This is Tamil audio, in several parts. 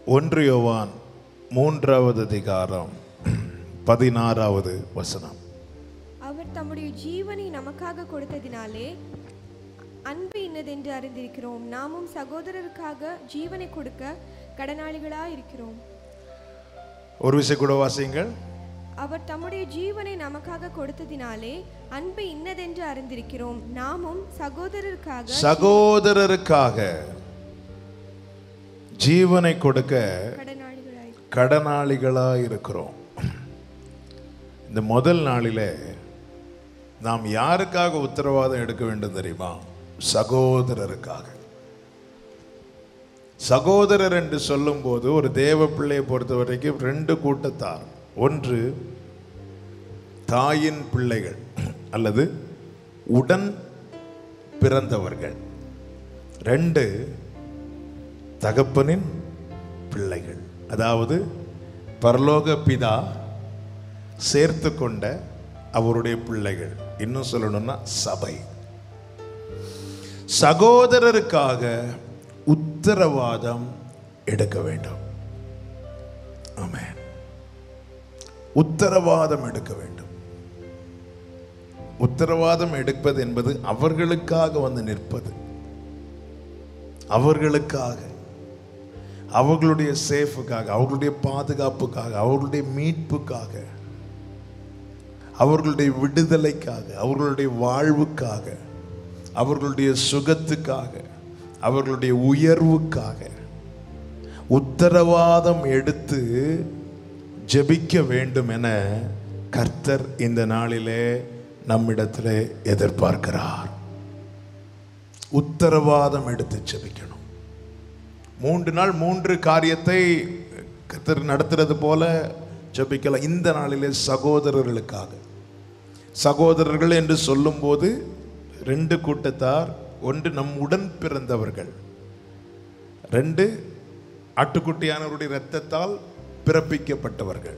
ஒன்று யோவான் மூன்றாவது அதிகாரம் பதினாறாவது வசனம் அவர் தம்முடைய ஜீவனை நமக்காக கொடுத்ததினாலே அன்பு இன்னதென்று அறிந்திருக்கிறோம் நாமும் சகோதரருக்காக ஜீவனை கொடுக்க கடனாளிகளாய் இருக்கிறோம் ஒரு விஷயம் கூட வாசியுங்கள் அவர் தம்முடைய ஜீவனை நமக்காக கொடுத்ததினாலே அன்பு இன்னதென்று அறிந்திருக்கிறோம் நாமும் சகோதரருக்காக சகோதரருக்காக ஜீவனை கொடுக்க கடனாளிகளாய் கடனாளிகளாக இருக்கிறோம் இந்த முதல் நாளிலே நாம் யாருக்காக உத்தரவாதம் எடுக்க வேண்டும் தெரியுமா சகோதரருக்காக சகோதரர் என்று சொல்லும்போது ஒரு தேவ பிள்ளையை பொறுத்த வரைக்கும் ரெண்டு கூட்டத்தார் ஒன்று தாயின் பிள்ளைகள் அல்லது உடன் பிறந்தவர்கள் ரெண்டு தகப்பனின் பிள்ளைகள் அதாவது பரலோக பிதா சேர்த்து கொண்ட அவருடைய பிள்ளைகள் இன்னும் சொல்லணும்னா சபை சகோதரருக்காக உத்தரவாதம் எடுக்க வேண்டும் ஆமென் உத்தரவாதம் எடுக்க வேண்டும் உத்தரவாதம் எடுப்பது என்பது அவர்களுக்காக வந்து நிற்பது அவர்களுக்காக அவர்களுடைய சேஃபுக்காக அவர்களுடைய பாதுகாப்புக்காக அவர்களுடைய மீட்புக்காக அவர்களுடைய விடுதலைக்காக அவர்களுடைய வாழ்வுக்காக அவர்களுடைய சுகத்துக்காக அவர்களுடைய உயர்வுக்காக உத்தரவாதம் எடுத்து ஜெபிக்க வேண்டும் என கர்த்தர் இந்த நாளிலே நம்மிடத்திலே எதிர்பார்க்கிறார் உத்தரவாதம் எடுத்து ஜெபிக்கணும் மூன்று நாள் மூன்று காரியத்தை கர்த்தர் நடத்துறது போல ஜெபிக்கலாம் இந்த நாளிலே சகோதரர்களுக்காக சகோதரர்கள் என்று சொல்லும்போது ரெண்டு கூட்டத்தார் ஒன்று நம் உடன் பிறந்தவர்கள் ரெண்டு ஆட்டுக்குட்டியானவருடைய இரத்தத்தால் பிறப்பிக்கப்பட்டவர்கள்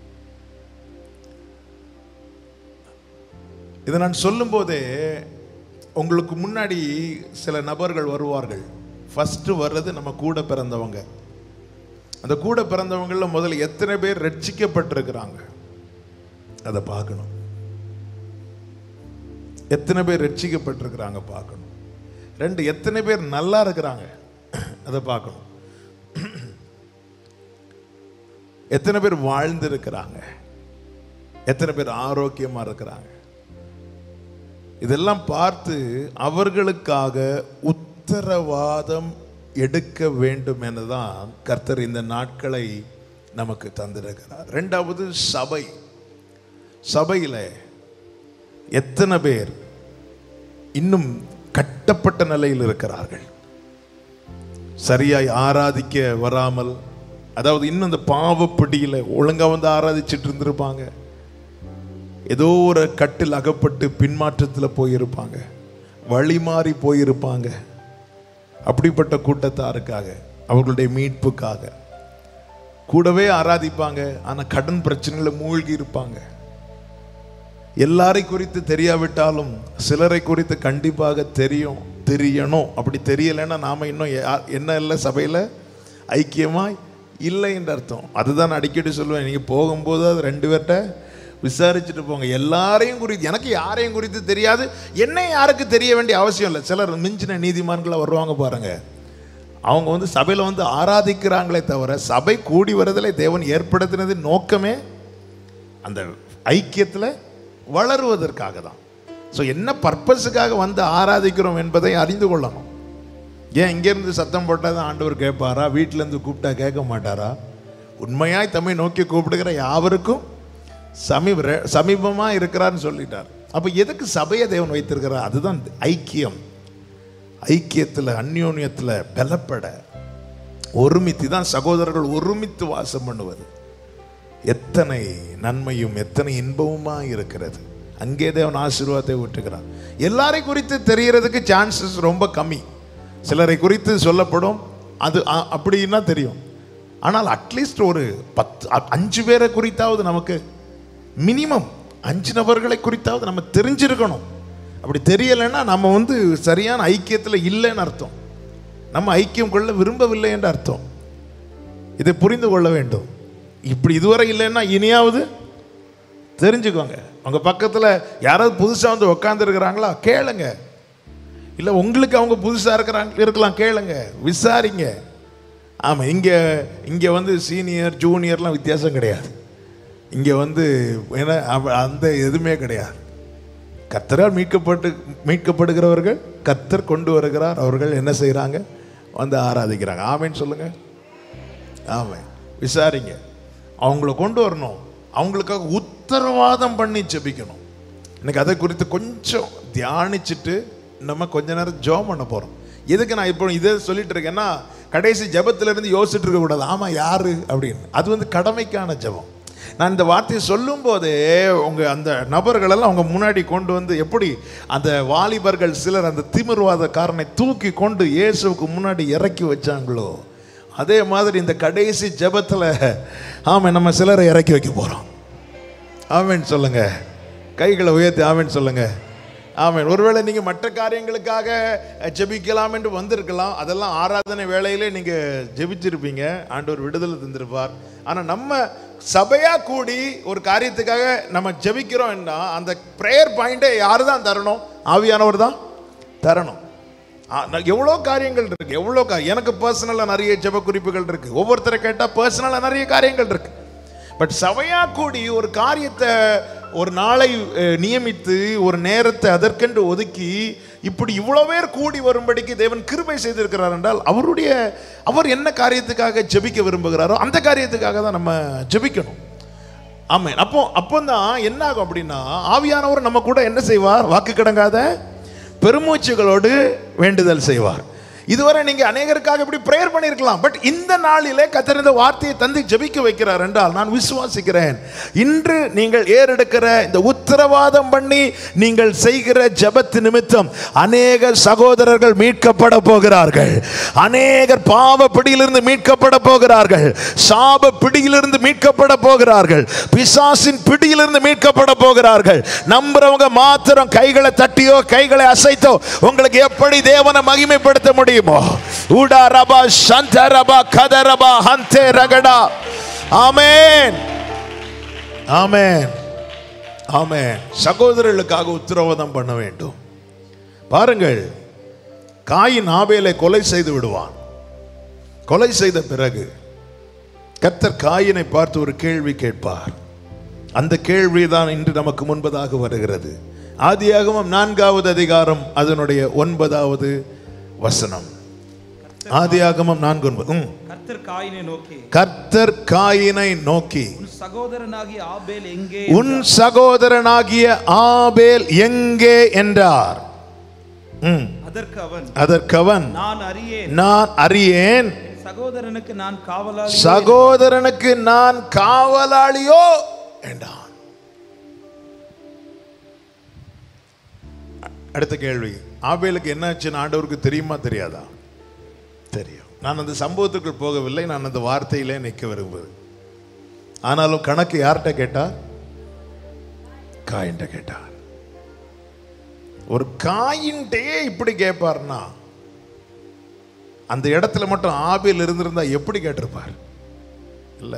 இதை நான் சொல்லும்போதே உங்களுக்கு முன்னாடி சில நபர்கள் வருவார்கள் ஃபர்ஸ்ட் வர்றது நம்ம கூட பிறந்தவங்க அந்த கூட பிறந்தவங்கள முதல்ல எத்தனை பேர் ரட்சிக்கப்பட்டிருக்கிறாங்க அதை பார்க்கணும் எத்தனை பேர் ரட்சிக்கப்பட்டிருக்கிறாங்க பார்க்கணும் ரெண்டு எத்தனை பேர் நல்லா இருக்கிறாங்க அதை பார்க்கணும் எத்தனை பேர் வாழ்ந்து இருக்கிறாங்க எத்தனை பேர் ஆரோக்கியமா இருக்கிறாங்க இதெல்லாம் பார்த்து அவர்களுக்காக உத்தரவாதம் எடுக்க வேண்டும் எனதான் கர்த்தர் இந்த நாட்களை நமக்கு தந்திருக்கிறார் ரெண்டாவது சபை சபையில எத்தனை பேர் இன்னும் கட்டப்பட்ட நிலையில் இருக்கிறார்கள் சரியாய் ஆராதிக்க வராமல் அதாவது இன்னும் இந்த பாவப்பிடியில் ஒழுங்கா வந்து ஆராதிச்சிட்டு இருந்திருப்பாங்க ஏதோ ஒரு கட்டில் அகப்பட்டு பின்மாற்றத்தில் போயிருப்பாங்க வழி மாறி போயிருப்பாங்க அப்படிப்பட்ட கூட்டத்தாருக்காக அவர்களுடைய மீட்புக்காக கூடவே ஆராதிப்பாங்க ஆனால் கடன் பிரச்சனைகளை மூழ்கி இருப்பாங்க எல்லாரை குறித்து தெரியாவிட்டாலும் சிலரை குறித்து கண்டிப்பாக தெரியும் தெரியணும் அப்படி தெரியலைன்னா நாம இன்னும் யா- என்ன இல்லை சபையில் ஐக்கியமாய் இல்லை என்ற அர்த்தம் அதுதான் நான் அடிக்கடி சொல்லுவேன் நீங்கள் போகும்போது அது ரெண்டு பேர்கிட்ட விசாரிச்சுட்டு போங்க எல்லாரையும் குறித்து எனக்கு யாரையும் குறித்து தெரியாது என்ன யாருக்கு தெரிய வேண்டிய அவசியம் இல்லை சிலர் மிஞ்சின நீதிமான்களை வருவாங்க பாருங்க அவங்க வந்து சபையில் வந்து ஆராதிக்கிறாங்களே தவிர சபை கூடி வரதில் தேவன் ஏற்படுத்தினது நோக்கமே அந்த ஐக்கியத்தில் வளருவதற்காக தான் ஸோ என்ன பர்பஸுக்காக வந்து ஆராதிக்கிறோம் என்பதை அறிந்து கொள்ளணும் ஏன் இங்கேருந்து சத்தம் போட்டால் தான் ஆண்டவர் கேட்பாரா வீட்டிலேருந்து கூப்பிட்டா கேட்க மாட்டாரா உண்மையாய் தம்மை நோக்கி கூப்பிடுகிற யாவருக்கும் சமீப சமீபமாக இருக்கிறார்னு சொல்லிட்டார் அப்போ எதுக்கு சபையை தேவன் வைத்திருக்கிறார் அதுதான் ஐக்கியம் ஐக்கியத்தில் அந்யோன்யத்தில் பலப்பட ஒருமித்து தான் சகோதரர்கள் ஒருமித்து வாசம் பண்ணுவது எத்தனை நன்மையும் எத்தனை இன்பமுமா இருக்கிறது அங்கே தேவன் ஆசீர்வாதத்தை விட்டுக்கிறார் எல்லாரை குறித்து தெரியறதுக்கு சான்சஸ் ரொம்ப கம்மி சிலரை குறித்து சொல்லப்படும் அது அ- அப்படின்னா தெரியும் ஆனால் அட்லீஸ்ட் ஒரு பத்து அ- அஞ்சு பேரை குறித்தாவது நமக்கு மினிமம் அஞ்சு நபர்களை குறித்தாவது நம்ம தெரிஞ்சிருக்கணும் அப்படி தெரியலைன்னா நம்ம வந்து சரியான ஐக்கியத்தில் இல்லைன்னு அர்த்தம் நம்ம ஐக்கியம் கொள்ள விரும்பவில்லை என்று அர்த்தம் இதை புரிந்து கொள்ள வேண்டும் இப்படி இதுவரை இல்லைன்னா இனியாவது தெரிஞ்சுக்கோங்க உங்க பக்கத்துல யாராவது புதுசா வந்து உட்காந்துருக்கிறாங்களா கேளுங்க இல்ல உங்களுக்கு அவங்க புதுசா இருக்கிறாங்க இருக்கலாம் கேளுங்க விசாரிங்க ஆமா இங்க இங்க வந்து சீனியர் ஜூனியர்லாம் வித்தியாசம் கிடையாது இங்க வந்து ஏன்னா அவ- அந்த எதுவுமே கிடையாது கர்த்தரால் மீட்கப்பட்டு மீட்கப்படுகிறவர்கள் கர்த்தர் கொண்டு வருகிறார் அவர்கள் என்ன செய்றாங்க வந்து ஆராதிக்கிறாங்க ஆமென்னு சொல்லுங்க ஆமாம் விசாரிங்க அவங்கள கொண்டு வரணும் அவங்களுக்காக உத்தரவாதம் பண்ணி ஜெபிக்கணும் எனக்கு அதை குறித்து கொஞ்சம் தியானிச்சுட்டு நம்ம கொஞ்ச நேரம் ஜெபம் பண்ண போகிறோம் எதுக்கு நான் இப்போ இதை சொல்லிட்டு இருக்கேன்னா கடைசி ஜெபத்துல இருந்து யோசிச்சுட்டு இருக்க கூடாது ஆமாம் யாரு அப்படின்னு அது வந்து கடமைக்கான ஜெபம் நான் இந்த வார்த்தையை சொல்லும் போதே உங்க அந்த நபர்களெல்லாம் அவங்க முன்னாடி கொண்டு வந்து எப்படி அந்த வாலிபர்கள் சிலர் அந்த திமிர்வாதக்காரனை தூக்கி கொண்டு இயேசுவுக்கு முன்னாடி இறக்கி வச்சாங்களோ அதே மாதிரி இந்த கடைசி ஜெபத்துல ஆமா நம்ம சிலரை இறக்கி வைக்க போறோம் ஆமென் சொல்லுங்க கைகளை உயர்த்தி ஆமென் சொல்லுங்க ஆமென் ஒருவேளை நீங்க மற்ற காரியங்களுக்காக அஹ், ஜெபிக்கலாம் என்று வந்திருக்கலாம் அதெல்லாம் ஆராதனை வேளையிலே நீங்க ஜெபிச்சிருப்பீங்க ஆண்டவர் விடுதலை தந்திருப்பார் ஆனா நம்ம சபையா கூடி ஒரு காரியத்துக்காக நம்ம ஜெபிக்கிறோம்னா அந்த ப்ரேயர் பாயிண்டை யாரு தான் தரணும் ஆவியானவர் தான் தரணும் ஆ, நான் எவ்வளோ காரியங்கள் இருக்கு எவ்வளோ கா எனக்கு பர்சனலாக நிறைய ஜெப குறிப்புகள் இருக்கு ஒவ்வொருத்தரை கேட்டால் பர்சனலாக நிறைய காரியங்கள் இருக்கு பட் சபையா கூடி ஒரு காரியத்தை ஒரு நாளை அஹ், நியமித்து ஒரு நேரத்தை அதற்கென்று ஒதுக்கி இப்படி இவ்வளோ பேர் கூடி வரும்படிக்கு தேவன் கிருபை செய்திருக்கிறார் என்றால் அவருடைய அவர் என்ன காரியத்துக்காக ஜெபிக்க விரும்புகிறாரோ அந்த காரியத்துக்காக தான் நம்ம ஜெபிக்கணும் ஆமென் அப்போ அப்போ தான் என்ன ஆகும் அப்படின்னா ஆவியானவர் நம்ம கூட என்ன செய்வார் வாக்கு கிடங்காத பெருமூச்சுகளோடு வேண்டுதல் செய்வார் இதுவரை நீங்க அநேகருக்காக இப்படி பிரேயர் பண்ணியிருக்கலாம் பட் இந்த நாளிலே கத்தர் இந்த வார்த்தையை தந்து ஜெபிக்க வைக்கிறார் என்றால் நான் விசுவாசிக்கிறேன் இன்று நீங்கள் ஏறெடுக்கிற இந்த உத்தரவாதம் பண்ணி நீங்கள் செய்கிற ஜெபத்து நிமித்தம் அநேக சகோதரர்கள் மீட்கப்பட போகிறார்கள் அநேகர் பாவ பிடியிலிருந்து மீட்கப்பட போகிறார்கள் சாப பிடியிலிருந்து மீட்கப்பட போகிறார்கள் பிசாசின் பிடியிலிருந்து மீட்கப்பட போகிறார்கள் நம்புறவங்க மாத்திரம் கைகளை தட்டியோ கைகளை அசைத்தோ உங்களுக்கு எப்படி தேவனை மகிமைப்படுத்த முடியுமோ ஊடா ரபா சந்த ரபா கத ரபா ஹந்தே ரகடா ஆமென் ஆமென் ஆமென் சகோதரர்களுக்காக உத்தரவாதம் பண்ண வேண்டும் பாருங்கள் காயின் ஆபேலை கொலை செய்து விடுவான் கொலை செய்த பிறகு கர்த்தர் காயினை பார்த்து ஒரு கேள்வி கேட்பார் அந்த கேள்விதான் இன்று நமக்கு முன்பதாக வருகிறது ஆதியாகமம் நான்காவது அதிகாரம் அதனுடைய ஒன்பதாவது வசனம் ஆதியாகமம் நான்கு ஒன்பது ம். கர்த்தர் காயினை நோக்கி கர்த்தர் காயினை நோக்கி உன் சகோதரனாகிய ஆபேல் எங்கே உன் சகோதரனாகிய ஆபேல் எங்கே என்றார் ம். அதற்கு அவன் அதற்கவன் நான் அறியேன் நான் அறியேன் என் சகோதரனுக்கு நான் காவலாளி சகோதரனுக்கு நான் காவலாளியோ என்றான் அடுத்த கேள்வி ஆபேலுக்கு என்னாச்சுன்னு ஆண்டவருக்கு தெரியுமா தெரியாதா தெரியும் நான் அந்த சம்பவத்துக்குள் போகவில்லை நான் அந்த வார்த்தையிலே நிற்க விரும்புகிறேன் ஆனாலும் கணக்கு யார்கிட்ட கேட்டா காயின்ட்ட கேட்டார் ஒரு காயின்ட்டே இப்படி கேட்பார்னா அந்த இடத்துல மட்டும் ஆபேல் இருந்திருந்தா எப்படி கேட்டிருப்பார் இல்ல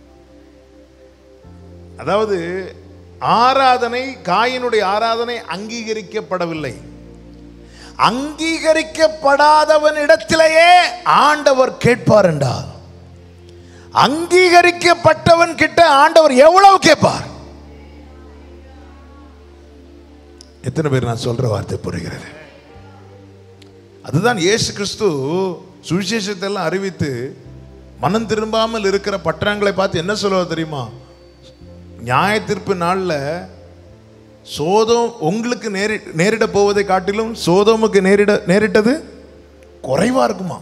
அதாவது ஆராதனை காயினுடைய ஆராதனை அங்கீகரிக்கப்படவில்லை அங்கீகரிக்கப்படாதவனிடத்திலேயே ஆண்டவர் கேட்பார் என்றார் அங்கீகரிக்கப்பட்டவன் கிட்ட ஆண்டவர் எவ்வளவு கேட்பார் எத்தனை பேர் நான் சொல்ற வார்த்தை புரிகிறது அதுதான் இயேசு கிறிஸ்து சுவிசேஷத்தை எல்லாம் அறிவித்து மனம் திரும்பாமல் இருக்கிற பட்டணங்களை பார்த்து என்ன சொல்லுவார் தெரியுமா நியாய தீர்ப்பு நாளில் சோதம் உங்களுக்கு நேரி நேரிட போவதை காட்டிலும் சோதோமுக்கு நேரிட நேரிட்டது குறைவா இருக்குமா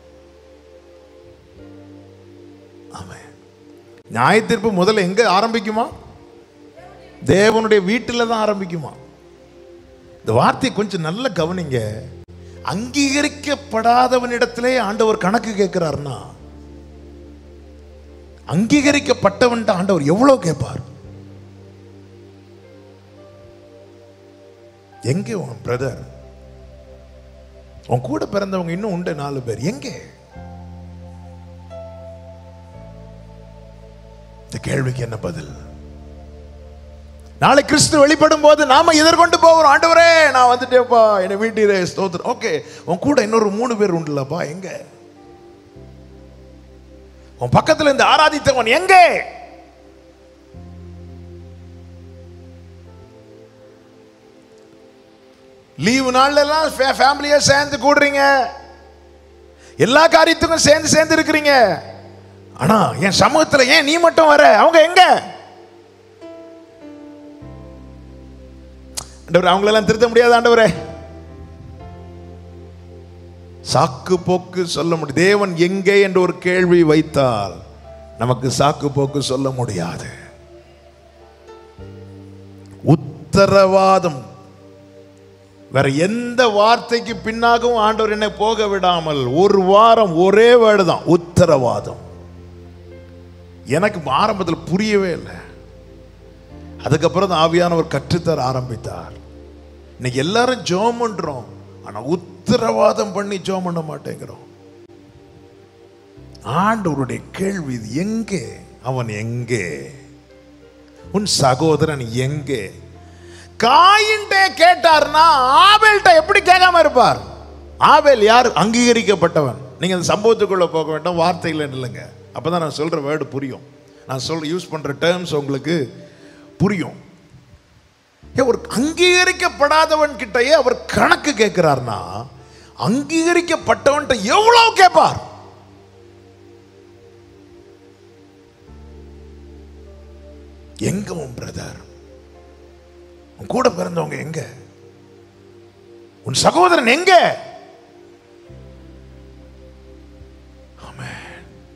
ஆமென் நியாய தீர்ப்பு முதல்ல எங்க ஆரம்பிக்குமா தேவனுடைய வீட்டில் தான் ஆரம்பிக்குமா இந்த வார்த்தையை கொஞ்சம் நல்ல கவனிங்க அங்கீகரிக்கப்படாதவனிடத்திலே ஆண்டவர் கணக்கு கேட்கிறார்னா அங்கீகரிக்கப்பட்டவன்ட்ட ஆண்டவர் எவ்வளவு கேட்பார் எங்கே உன் பிரதர் உன் கூட பிறந்தவங்க இன்னும் உண்டு நாலு பேர் எங்கே இந்த கேள்விக்கு என்ன பதில் நாளை கிறிஸ்து வெளிப்படும் போது நாம எதிர்கொண்டு போகிறோம் ஆண்டவரே நான் வந்துட்டேப்பா என்னை வீட்டிலே ஸ்தோத்திரம் ஓகே உன் கூட இன்னொரு மூணு பேர் உண்டுலப்பா எங்க உன் பக்கத்துல இந்த ஆராதித்தவன் எங்கே லீவு நாள்ல எல்லாம் ஃபேமிலியா சேர்ந்து கூடுறீங்க எல்லா காரியத்துக்கும் சேர்ந்து சேர்ந்து இருக்கிறீங்க ஆனா என் சமூகத்துல ஏன் நீ மட்டும் வர அவங்க எங்க ஆண்டவரே அவங்களெல்லாம் திருத்த முடியாது ஆண்டவரே சாக்கு போக்கு சொல்ல முடியும் தேவன் எங்கே என்று ஒரு கேள்வி வைத்தால் நமக்கு சாக்கு போக்கு சொல்ல முடியாது உத்தரவாதம் வேற எந்த வார்த்தைக்கு பின்னாகவும் ஆண்டவர் என்னை போக விடாமல் ஒரு வாரம் ஒரே வேர்டு தான் உத்தரவாதம் எனக்கு ஆரம்பத்தில் புரியவே இல்லை அதுக்கப்புறம் தான் ஆவியானவர் கற்றுத்தர ஆரம்பித்தார் இன்னைக்கு எல்லாரும் ஜோம் பண்றோம் ஆனா உத்தரவாதம் பண்ணி ஜோம் பண்ண மாட்டேங்கிறோம் ஆண்டவருடைய கேள்வி இது எங்கே அவன் எங்கே உன் சகோதரன் எங்கே காயின்டே கேட்டார்னா ஆபேல்கிட்ட எப்படி கேட்காம இருப்பார் ஆபேல் யார் அங்கீகரிக்கப்பட்டவன் நீங்க அந்த சம்பவத்துக்குள்ள போக வேண்டாம் வார்த்தைகள் இல்லைங்க அப்பதான் நான் சொல்ற வேர்டு புரியும் நான் சொல்ற யூஸ் பண்ற டேர்ம்ஸ் உங்களுக்கு புரியும் ஏன் ஒரு அங்கீகரிக்கப்படாதவன் கிட்டயே அவர் கணக்கு கேட்கிறார்னா அங்கீகரிக்கப்பட்டவன்கிட்ட எவ்வளவு கேட்பார் எங்க உன் பிரதர் உன் கூட பிறந்தவங்க எங்க உன் சகோதரன் எங்க ஆமென்.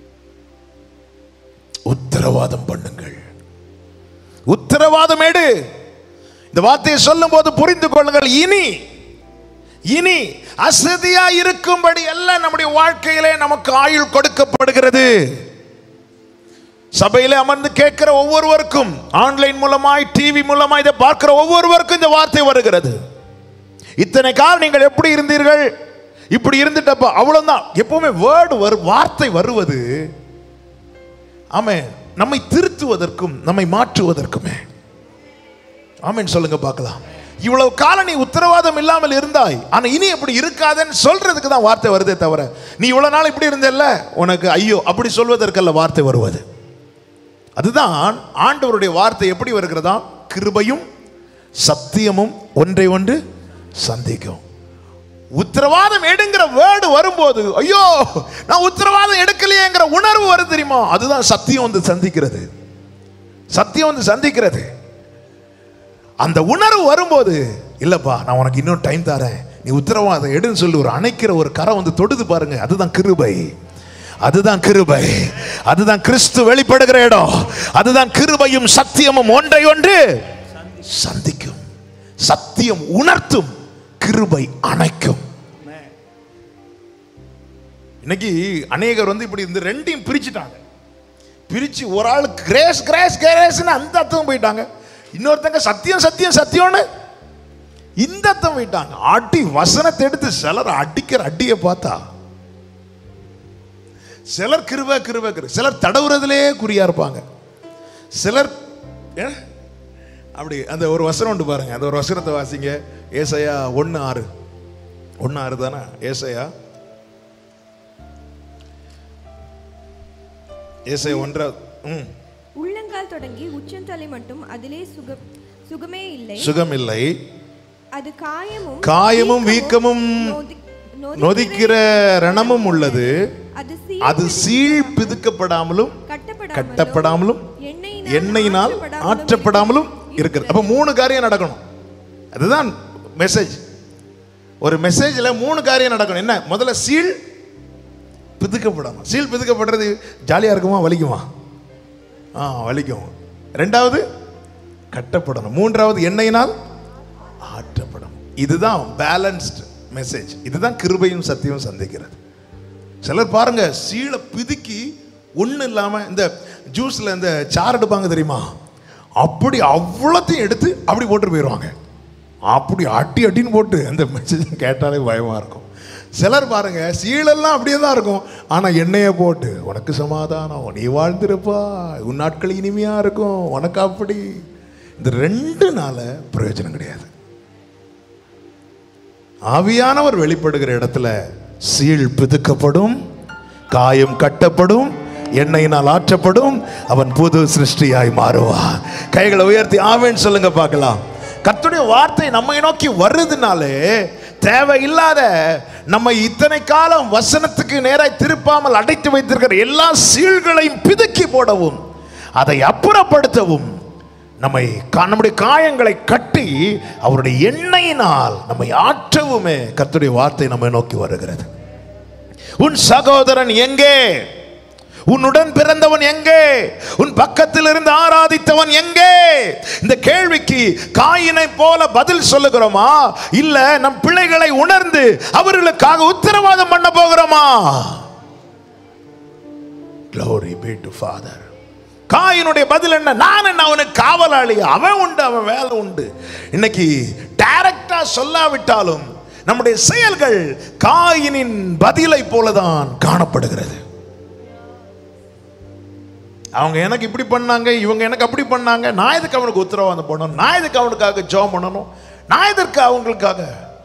உத்தரவாதம் பண்ணுங்கள் உத்தரவாதம் எடு இந்த வார்த்தையை சொல்லும் போது புரிந்து கொள்ளுங்கள் இனி இனி அசதியா இருக்கும்படி எல்லாம் நம்முடைய வாழ்க்கையிலே நமக்கு ஆயுள் கொடுக்கப்படுகிறது சபையிலே அமர்ந்து கேட்கிற ஒவ்வொருவருக்கும் ஆன்லைன் மூலமாய் டிவி மூலமாய் இதை பார்க்கிற ஒவ்வொருவருக்கும் இந்த வார்த்தை வருகிறது இத்தனை காலம் நீங்கள் எப்படி இருந்தீர்கள் இப்படி இருந்துட்டப்ப அவ்வளவுதான் எப்பவுமே வேர்டு வரு வார்த்தை வருவது ஆமே நம்மை திருத்துவதற்கும் நம்மை மாற்றுவதற்குமே ஆமென் சொல்லுங்க பார்க்கலாம் இவ்வளவு காலம் நீ உத்தரவாதம் இல்லாமல் இருந்தாய் ஆனா இனி அப்படி இருக்காதன்னு சொல்றதுக்கு தான் வார்த்தை வருதே தவிர நீ இவ்வளவு நாள் இப்படி இருந்தல்ல உனக்கு ஐயோ அப்படி சொல்வதற்கல்ல வார்த்தை வருவது அதுதான் ஆண்டவருடைய வார்த்தை எப்படி வருகிறதா கிருபையும் சத்தியமும் ஒன்றை ஒன்று சந்திக்கும் உத்தரவாதம் எடுங்கிற வேர்டு வரும்போது ஐயோ நான் உத்தரவாதம் எடுக்கலையேங்கிற உணர்வு வருது தெரியுமா அதுதான் சத்தியம் வந்து சந்திக்கிறது சத்தியம் வந்து சந்திக்கிறது அந்த உணர்வு வரும்போது இல்லப்பா நான் உனக்கு இன்னும் டைம் தரேன் நீ உத்தரவாதம் எடுன்னு சொல்லி ஒரு அணைக்கிற ஒரு கரம் வந்து தொடுது பாருங்க அதுதான் கிருபை அதுதான் கிருபை அதுதான் கிறிஸ்து வெளிப்படுகிற இடம் அதுதான் கிருபையும் சத்தியமும் ஒன்றை ஒன்று சந்திக்கும் சத்தியம் உணர்த்தும் கிருபை அணைக்கும் இன்னைக்கு அநேகர் வந்து இப்படி இந்த ரெண்டையும் பிரிச்சுட்டாங்க பிரிச்சு ஒரு ஆள் கிரேஸ் கிரேஸ் கிரேஸ்னு அந்த அர்த்தம் போயிட்டாங்க இன்னொருத்தங்க சத்தியம் சத்தியம் சத்தியம்னு இந்த அர்த்தம் போயிட்டாங்க அடி வசனத்தை எடுத்து சிலர் அடிக்கிற அடியை பார்த்தா சிலர் கிருப கிருப கிரு சிலர் தடவுறதுலே குறியா இருப்பாங்க சிலர் ஏ? அப்படி அந்த ஒரு வசனம் உண்டு பாருங்க அந்த ஒரு வசனத்தை வாசிங்க ஏசையா ஒன்று ஆறு ஒன்று ஆறு தானே ஏசையா ஏசையா ஒன்றா ம் உள்ளங்கால் தொடங்கி உச்சந்தலை மட்டும் அதிலே சுக சுகமே இல்லை சுகம் இல்லை அது காயமும் காயமும் வீக்கமும் நொதி- நொதிக்கிற- நொதிக்கிற ரணமும் உள்ளது அது சீ- அது சீழ் பிதுக்கப்படாமலும் கட்டப்படாமலும் கட்டப்படாமலும் எண்ணெயினால் எண்ணெயினால் ஆற்றப்படாமலும் ஆற்றப்படாமலும் இருக்கிறது அப்ப மூணு காரியம் நடக்கணும் அதுதான் மெசேஜ் ஒரு மெசேஜ்ல மூணு காரியம் நடக்கணும் என்ன முதல்ல சீல் பிதுக்கப்படணும் சீல் பிதுக்கப்படுறது ஜாலியா இருக்குமா வலிக்குமா ஆ வலிக்கும் ரெண்டாவது கட்டப்படணும் மூன்றாவது எண்ணெயினால் ஆற்றப்படும் இதுதான் பேலன்ஸ்டு மெசேஜ் இதுதான் கிருபையும் சத்தியமும் சந்திக்கிறது சிலர் பாருங்க சீலை பிதுக்கி ஒன்றும் இல்லாமல் இந்த ஜூஸில் இந்த சாறு எடுப்பாங்க தெரியுமா அப்படி அவ்வளோத்தையும் எடுத்து அப்படி போட்டு போயிடுவாங்க அப்படி அடி அடின்னு போட்டு அந்த மெசேஜ் கேட்டாலே பயமாக இருக்கும் சிலர் பாருங்க சீலெல்லாம் அப்படியே தான் இருக்கும் ஆனா எண்ணெயை போட்டு உனக்கு சமாதானம் நீ வாழ்ந்திருப்பா உன் நாட்கள் இனிமையா இருக்கும் உனக்கு அப்படி இந்த ரெண்டு நாள பிரயோஜனம் கிடையாது ஆவியானவர் வெளிப்படுகிற இடத்துல சீல் பிதுக்கப்படும் காயம் கட்டப்படும் எண்ணெயினால் ஆற்றப்படும் அவன் புது சிருஷ்டியாய் மாறுவான் கைகளை உயர்த்தி ஆவேன்னு சொல்லுங்க பார்க்கலாம் கர்த்தருடைய வார்த்தை நம்மை நோக்கி வருதுனாலே தேவையில்லாத நம்ம இத்தனை காலம் வசனத்துக்கு நேராய் திருப்பாமல் அடைத்து வைத்திருக்கிற எல்லா சீல்களையும் பிதுக்கி போடவும் அதை அப்புறப்படுத்தவும் நம்மை கா- நம்முடைய காயங்களை கட்டி அவருடைய எண்ணெயினால் நம்மை ஆற்றவுமே கர்த்தருடைய வார்த்தை நம்மை நோக்கி வருகிறது உன் சகோதரன் எங்கே உன்னுடன் பிறந்தவன் எங்கே உன் பக்கத்தில் இருந்து ஆராதித்தவன் எங்கே இந்த கேள்விக்கு காயினை போல பதில் சொல்லுகிறோமா இல்ல நம் பிள்ளைகளை உணர்ந்து அவர்களுக்காக உத்தரவாதம் பண்ண போகிறோமா glory be to father காயினுடைய பதில் என்ன நான் என்ன அவனுக்கு காவலாளி அவன் உண்டு அவன் வேலை உண்டு இன்னைக்கு டைரக்டா சொல்லாவிட்டாலும் நம்முடைய செயல்கள் காயினின் பதிலை போலதான் காணப்படுகிறது அவங்க எனக்கு இப்படி பண்ணாங்க இவங்க எனக்கு அப்படி பண்ணாங்க நான் எதுக்கு அவனுக்கு உத்தரவாதம் பண்ணணும் நான் எதுக்கு அவனுக்காக ஜெபம் பண்ணணும் நான் எதற்கு அவங்களுக்காக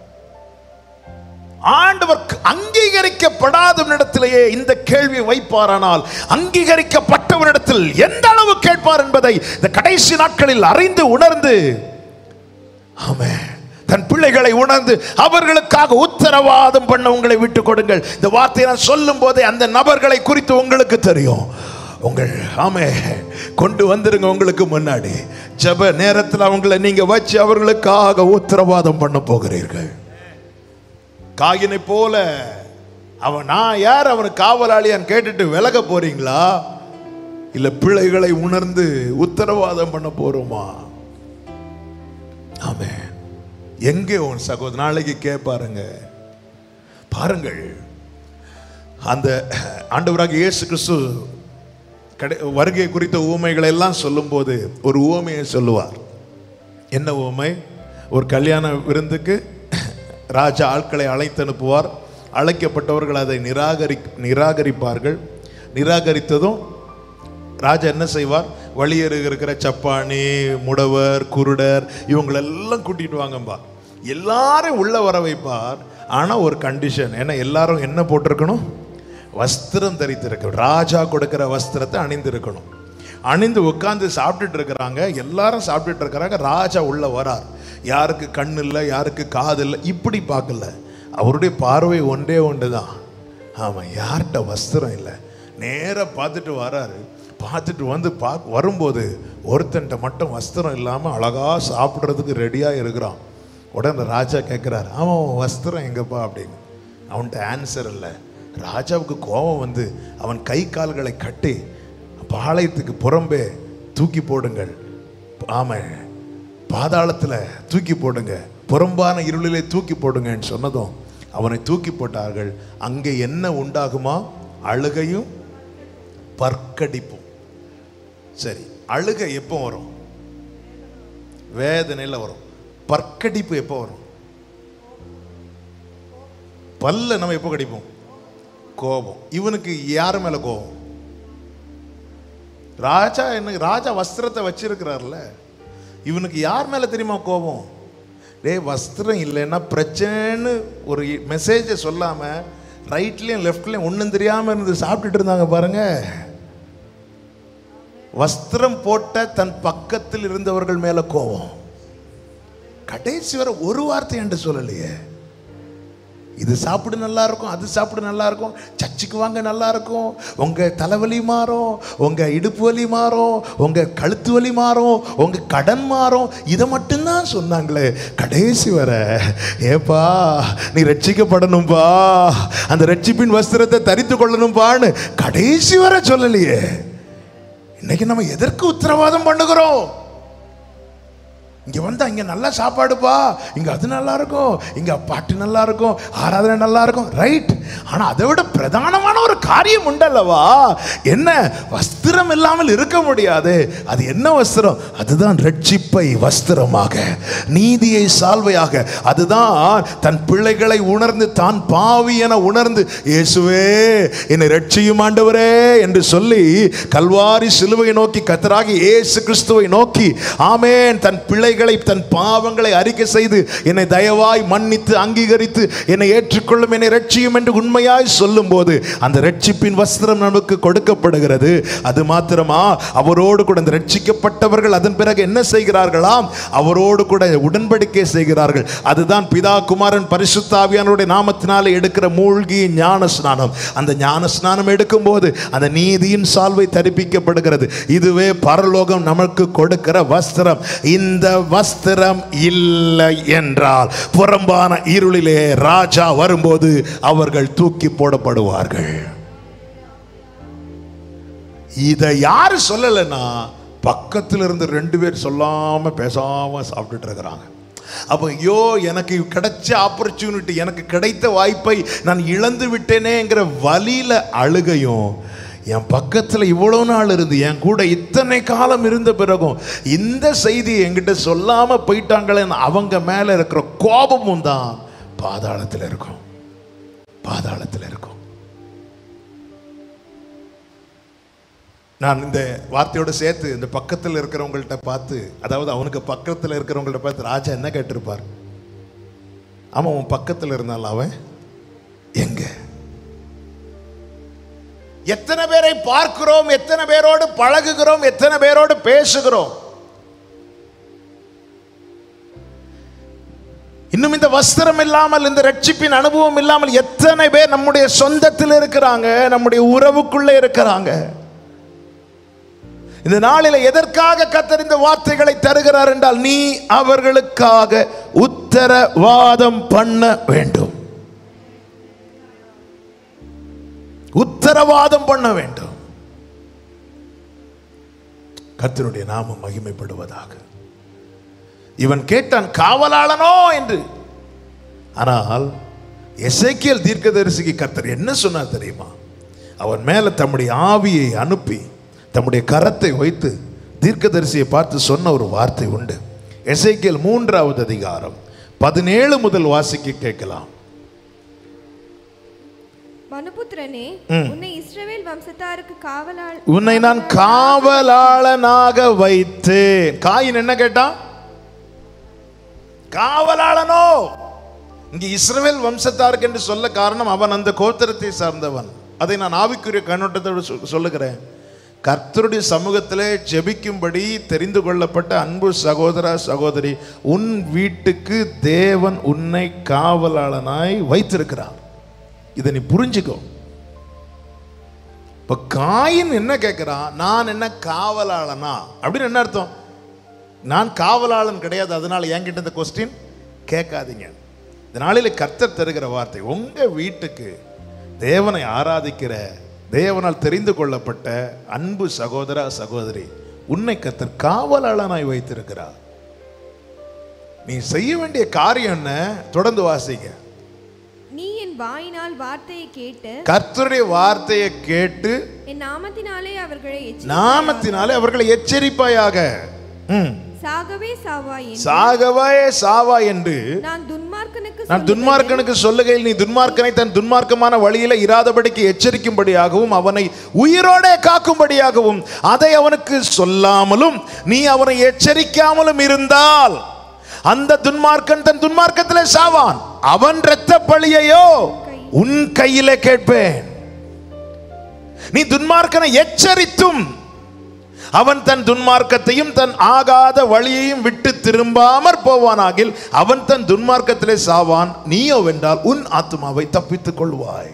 ஆண்டவர் அங்கீகரிக்கப்படாதவனிடத்திலேயே இந்த கேள்வி வைப்பாரானால் அங்கீகரிக்கப்பட்டவனிடத்தில் எந்த அளவு கேட்பார் என்பதை இந்த கடைசி நாட்களில் அறிந்து உணர்ந்து ஆமென் தன் பிள்ளைகளை உணர்ந்து அவர்களுக்காக உத்தரவாதம் பண்ண உங்களை விட்டு கொடுங்கள் இந்த வார்த்தையை நான் சொல்லும் போதே அந்த நபர்களை குறித்து உங்களுக்கு தெரியும் உங்கள் ஆமே கொண்டு வந்துருங்க உங்களுக்கு முன்னாடி ஜெப நேரத்தில் அவங்களை நீங்க வச்சு அவர்களுக்காக உத்தரவாதம் பண்ண போகிறீர்கள் காயினை போல அவன் நான் யார் அவனுக்கு காவலாளியான்னு கேட்டுட்டு விலக போறீங்களா இல்ல பிள்ளைகளை உணர்ந்து உத்தரவாதம் பண்ண போறோமா ஆமே எங்கே உன் சகோதரன் நாளைக்கு கேட்பாருங்க பாருங்கள் அந்த ஆண்டவராக இயேசு கிறிஸ்து கடை வருகை குறித்த ஊமைகளை எல்லாம் சொல்லும்போது ஒரு ஊமையை சொல்லுவார் என்ன ஊமை ஒரு கல்யாண விருந்துக்கு ராஜா ஆட்களை அழைத்து அனுப்புவார் அழைக்கப்பட்டவர்கள் அதை நிராகரி நிராகரிப்பார்கள் நிராகரித்ததும் ராஜா என்ன செய்வார் வழியருக இருக்கிற சப்பானி முடவர் குருடர் இவங்களெல்லாம் கூட்டிட்டு வாங்கம்பா எல்லாரும் உள்ள வர வைப்பார் ஆனா ஒரு கண்டிஷன் ஏன்னா எல்லாரும் என்ன போட்டிருக்கணும் வஸ்திரம் தரித்திருக்க ராஜா கொடுக்கிற வஸ்திரத்தை அணிந்திருக்கணும் அணிந்து உட்கார்ந்து சாப்பிட்டுட்டு இருக்கிறாங்க எல்லாரும் சாப்பிட்டுட்டு இருக்கிறாங்க ராஜா உள்ள வரார் யாருக்கு கண் இல்லை யாருக்கு காது இல்லை இப்படி பார்க்கல அவருடைய பார்வை ஒன்றே ஒன்று தான் ஆமாம் யார்கிட்ட வஸ்திரம் இல்லை நேராக பார்த்துட்டு வராரு பார்த்துட்டு வந்து பா வரும்போது ஒருத்தன்ட்ட மட்டும் வஸ்திரம் இல்லாமல் அழகாக சாப்பிட்றதுக்கு ரெடியாக இருக்கிறான் உடனே ராஜா கேட்குறாரு அவன் உன் வஸ்திரம் எங்கப்பா அப்படின்னு அவன்கிட்ட ஆன்சர் இல்லை ராஜாவுக்கு கோபம் வந்து அவன் கை கால்களை கட்டி பாளையத்துக்கு புறம்பே தூக்கி போடுங்கள் ஆமை பாதாளத்தில் தூக்கி போடுங்க புறம்பான இருளிலே தூக்கி போடுங்கன்னு சொன்னதும் அவனை தூக்கி போட்டார்கள் அங்கே என்ன உண்டாகுமா அழுகையும் பற்கடிப்பும் சரி அழுகை எப்போ வரும் வேதனையில் வரும் பற்கடிப்பு எப்போ வரும் பல்ல நம்ம எப்போ கடிப்போம் கோபம் இவனுக்கு யார் மேல கோபம் ராஜா என்ன ராஜா வஸ்திரத்தை வச்சிருக்கிறார்ல இவனுக்கு யார் மேல தெரியுமா கோபம் டேய் வஸ்திரம் இல்லைன்னா பிரச்சனைன்னு ஒரு மெசேஜை சொல்லாம ரைட்லயும் லெஃப்ட்லயும் ஒன்றும் தெரியாம இருந்து சாப்பிட்டுட்டு இருந்தாங்க பாருங்க வஸ்திரம் போட்ட தன் பக்கத்தில் இருந்தவர்கள் மேல கோபம் கடைசி வரை ஒரு வார்த்தை என்று சொல்லலையே இது சாப்பிடு நல்லா இருக்கும் அது சாப்பிடு நல்லா இருக்கும் சர்ச்சுக்கு வாங்க நல்லா இருக்கும் உங்க தலைவலி மாறும் உங்க இடுப்பு வலி மாறும் உங்க கழுத்து வலி மாறும் உங்க கடன் மாறும் இதை மட்டும்தான் சொன்னாங்களே கடைசி வர ஏப்பா நீ ரட்சிக்கப்படணும்பா அந்த ரட்சிப்பின் வஸ்திரத்தை தரித்து கொள்ளணும்பான்னு கடைசி வரை சொல்லலையே இன்னைக்கு நம்ம எதற்கு உத்தரவாதம் பண்ணுகிறோம் இங்க வந்தா இங்க நல்ல சாப்பாடுப்பா இங்க அது நல்லா இருக்கும் இங்க பாட்டு நல்லா இருக்கும் ஆராதனை நல்லா இருக்கும் ரைட் ஆனா அதை விட பிரதானமான ஒரு காரியம் உண்டல்லவா என்ன வஸ்திரம் இல்லாமல் இருக்க முடியாது அது என்ன வஸ்திரம் அதுதான் ரட்சிப்பை வஸ்திரமாக நீதியை சால்வையாக அதுதான் தன் பிள்ளைகளை உணர்ந்து தான் பாவி என உணர்ந்து இயேசுவே என்னை ரட்சியும் ஆண்டவரே என்று சொல்லி கல்வாரி சிலுவையை நோக்கி கத்தராகி இயேசு கிறிஸ்துவை நோக்கி ஆமென் தன் பிள்ளைகளை தன் பாவங்களை அறிக்கை செய்து என்னை தயவாய் மன்னித்து அங்கீகரித்து என்னை ஏற்றுக்கொள்ளும் என்னை ரட்சியும் என்று உண்மையாய் சொல்லும்போது அந்த ரட்சிப்பின் வஸ்திரம் நமக்கு கொடுக்கப்படுகிறது அது மாத்திரமா அவரோடு கூட அந்த ரட்சிக்கப்பட்டவர்கள் அதன் பிறகு என்ன செய்கிறார்களாம் அவரோடு கூட உடன்படிக்கை செய்கிறார்கள் அதுதான் பிதா குமாரன் பரிசுத்தாவியானுடைய நாமத்தினாலே எடுக்கிற மூழ்கி ஞான ஸ்நானம் அந்த ஞான ஸ்நானம் எடுக்கும்போது அந்த நீதியின் சால்வை தரிப்பிக்கப்படுகிறது இதுவே பரலோகம் நமக்கு கொடுக்கிற வஸ்திரம் இந்த வஸ்திரம் இல்லை என்றால் புறம்பான இருளிலே ராஜா வரும்போது அவர்கள் தூக்கி போடப்படுவார்கள் இதை யாரு சொல்லலைன்னா பக்கத்துல இருந்து ரெண்டு பேர் சொல்லாம பேசாம சாப்பிட்டுட்டு இருக்கிறாங்க அப்போ ஐயோ எனக்கு கிடைச்ச ஆப்பர்ச்சுனிட்டி எனக்கு கிடைத்த வாய்ப்பை நான் இழந்து விட்டேனேங்கிற வலியில அழுகையும் என் பக்கத்தில் இவ்வளோ நாள் இருந்து என் கூட இத்தனை காலம் இருந்த பிறகும் இந்த செய்தி என்கிட்ட சொல்லாம போயிட்டாங்களேன்னு அவங்க மேல இருக்கிற கோபமும் தான் பாதாளத்தில் இருக்கும் பாதாளத்தில் இருக்கும் நான் இந்த வார்த்தையோட சேர்த்து இந்த பக்கத்தில் இருக்கிறவங்கள்ட்ட பார்த்து அதாவது அவனுக்கு பக்கத்தில் இருக்கிறவங்கள்ட்ட பார்த்து ராஜா என்ன கேட்டிருப்பார் ஆமா அவன் பக்கத்தில் இருந்தாலும் அவன் எங்க எத்தனை பேரை பார்க்கிறோம் எத்தனை பேரோடு பழகுகிறோம் எத்தனை பேரோடு பேசுகிறோம் இன்னும் இந்த வஸ்திரம் இல்லாமல் இந்த ரட்சிப்பின் அனுபவம் இல்லாமல் எத்தனை பேர் நம்முடைய சொந்தத்தில் இருக்கிறாங்க நம்முடைய உறவுக்குள்ளே இருக்கிறாங்க இந்த நாளில் எதற்காக கத்தர் இந்த வார்த்தைகளை தருகிறார் என்றால் நீ அவர்களுக்காக உத்தரவாதம் பண்ண வேண்டும் உத்தரவாதம் பண்ண வேண்டும் கர்த்தருடைய நாமம் மகிமைப்படுவதாக இவன் கேட்டான் காவலாளனோ என்று ஆனால் எசேக்கியேல் தீர்க்கதரிசிக்கு கர்த்தர் என்ன சொன்னார் தெரியுமா அவன் மேல தம்முடைய ஆவியை அனுப்பி தம்முடைய கரத்தை வைத்து தீர்க்கதரிசியை பார்த்து சொன்ன ஒரு வார்த்தை உண்டு எசேக்கியேல் மூன்றாவது அதிகாரம் பதினேழு முதல் வாசிக்க கேட்கலாம் மனுபுத்திரனே உன்னை இஸ்ரவேல் வம்சத்தாருக்கு காவலாள் உன்னை நான் காவலாளனாக வைத்தேன் காயின் என்ன கேட்டான் காவலாளனோ இங்க இஸ்ரவேல் வம்சத்தாருக்கு என்று சொல்ல காரணம் அவன் அந்த கோத்திரத்தை சார்ந்தவன் அதை நான் ஆவிக்குரிய கண்ணோட்டத்தோடு சொ- சொல்லுகிறேன் கர்த்தருடைய சமூகத்திலே ஜெபிக்கும்படி தெரிந்து கொள்ளப்பட்ட அன்பு சகோதரா சகோதரி உன் வீட்டுக்கு தேவன் உன்னை காவலாளனாய் வைத்திருக்கிறார் இதை நீ புரிஞ்சுக்கோ இப்போ காயின் என்ன கேட்குறான் நான் என்ன காவலாளனா அப்படின்னு என்ன அர்த்தம் நான் காவலாளன் கிடையாது அதனால என்கிட்ட இந்த கொஸ்டின் கேட்காதீங்க இந்த நாளில் கர்த்தர் தருகிற வார்த்தை உங்க வீட்டுக்கு தேவனை ஆராதிக்கிற தேவனால் தெரிந்து கொள்ளப்பட்ட அன்பு சகோதரா சகோதரி உன்னை கர்த்தர் காவலாளனாய் வைத்திருக்கிறார் நீ செய்ய வேண்டிய காரியம் என்ன தொடர்ந்து வாசிங்க நீ என் வாயினால் வார்த்தையை கேட்டு கர்த்தருடைய வார்த்தையை கேட்டு என் நாமத்தினாலே அவர்களை எச்சரி- நாமத்தினாலே அவர்களை எச்சரிப்பாயாக ம். சாகவே சாவாய் என்று சாகவே சாவா என்று நான் துன்மார்க்கனுக்கு நான் சொல்லுகிறேன். துன்மார்க்கனுக்கு சொல்லுகையில் நீ துன்மார்க்கனை தன் துன்மார்க்கமான வழியில இராதபடிக்கு எச்சரிக்கும்படியாகவும் அவனை உயிரோடே காக்கும்படியாகவும் அதை அவனுக்கு சொல்லாமலும் நீ அவனை எச்சரிக்காமலும் இருந்தால் அந்த துன்மார்க்கன் தன் துன்மார்க்கத்திலே சாவான் அவன் இரத்த பழியையோ உன் கையிலே கேட்பேன் நீ துன்மார்க்கனை எச்சரித்தும் அவன் தன் துன்மார்க்கத்தையும் தன் ஆகாத வழியையும் விட்டு திரும்பாமற் போவானாகில் அவன் தன் துன்மார்க்கத்திலே சாவான் நீயோ வென்றால் உன் ஆத்மாவை தப்பித்துக் கொள்வாய்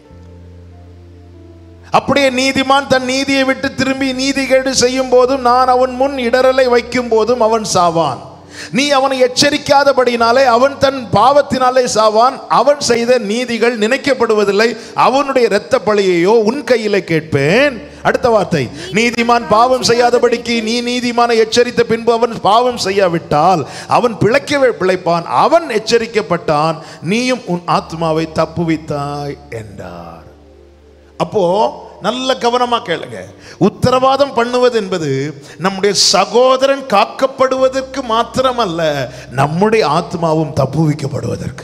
அப்படியே நீதிமான் தன் நீதியை விட்டு திரும்பி நீதிகேடு செய்யும் போதும் நான் அவன் முன் இடரலை வைக்கும் போதும் அவன் சாவான் நீ அவனை எச்சரிக்காதபடினாலே அவன் தன் பாவத்தினாலே சாவான் அவன் செய்த நீதிகள் நினைக்கப்படுவதில்லை அவனுடைய இரத்த பழியையோ உன் கையிலே கேட்பேன் அடுத்த வார்த்தை நீதிமான் பாவம் செய்யாதபடிக்கு நீ நீதிமானை எச்சரித்த பின்பு அவன் பாவம் செய்யாவிட்டால் அவன் பிழைக்கவே பிழைப்பான் அவன் எச்சரிக்கப்பட்டான் நீயும் உன் ஆத்மாவை தப்புவித்தாய் என்றார் அப்போ நல்ல கவனமா கேளுங்க உத்தரவாதம் பண்ணுவது என்பது நம்முடைய சகோதரன் காக்கப்படுவதற்கு மாத்திரமல்ல நம்முடைய ஆத்மாவும் தப்புவிக்கப்படுவதற்கு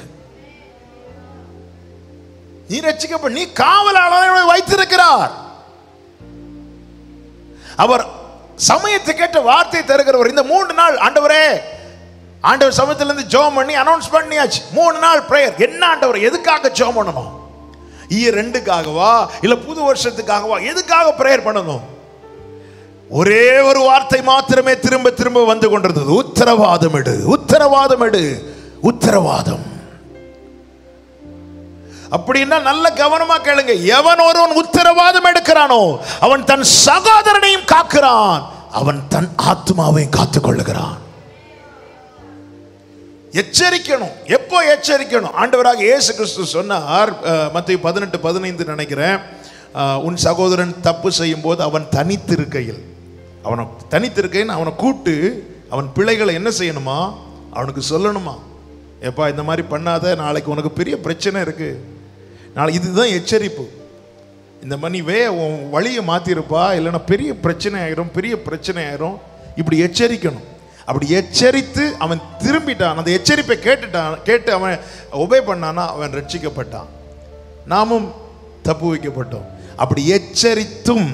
நீ ரட்சிக்கப்பட நீ காவலாளரை வைத்திருக்கிறார் அவர் சமயத்தை கேட்ட வார்த்தை தருகிறவர் இந்த மூன்று நாள் ஆண்டவரே ஆண்டவர் சமயத்திலிருந்து ஜோம் பண்ணி அனௌன்ஸ் பண்ணியாச்சு மூணு நாள் பிரேயர் என்ன ஆண்டவர் எதுக்காக ஜோம் பண்ணணும் இயர் ரெண்டுக்காகவா இல்ல புது வருஷத்துக்காகவா எதுக்காக பிரேயர் பண்ணணும் ஒரே ஒரு வார்த்தை மாத்திரமே திரும்ப திரும்ப வந்து கொண்டிருந்தது உத்தரவாதம் எடு உத்தரவாதம் எடு உத்தரவாதம் அப்படின்னா நல்ல கவனமா கேளுங்க எவன் ஒருவன் உத்தரவாதம் எடுக்கிறானோ அவன் தன் சகோதரனையும் காக்கிறான் அவன் தன் ஆத்மாவையும் காத்துக் கொள்ளுகிறான் எச்சரிக்கணும் எப்போ எச்சரிக்கணும் ஆண்டவராக இயேசு கிறிஸ்து சொன்னார் மத்திய பதினெட்டு பதினைந்து நினைக்கிறேன் அஹ், உன் சகோதரன் தப்பு செய்யும் போது அவன் தனித்திருக்கையில் அவனை தனித்திருக்கையில் அவனை கூட்டு அவன் பிழைகளை என்ன செய்யணுமா அவனுக்கு சொல்லணுமா எப்பா இந்த மாதிரி பண்ணாத நாளைக்கு உனக்கு பெரிய பிரச்சனை இருக்கு நாளைக்கு இதுதான் எச்சரிப்பு இந்த மணி வே உன் வழியை மாத்திருப்பா இல்லைன்னா பெரிய பிரச்சனை ஆயிரும் பெரிய பிரச்சனை ஆயிரும் இப்படி எச்சரிக்கணும் அப்படி எச்சரித்து அவன் திரும்பிட்டான் அந்த எச்சரிப்பை கேட்டுட்டான் கேட்டு அவன் ஒபே பண்ணானா அவன் ரட்சிக்கப்பட்டான் நாமும் தப்பு வைக்கப்பட்டோம் அப்படி எச்சரித்தும்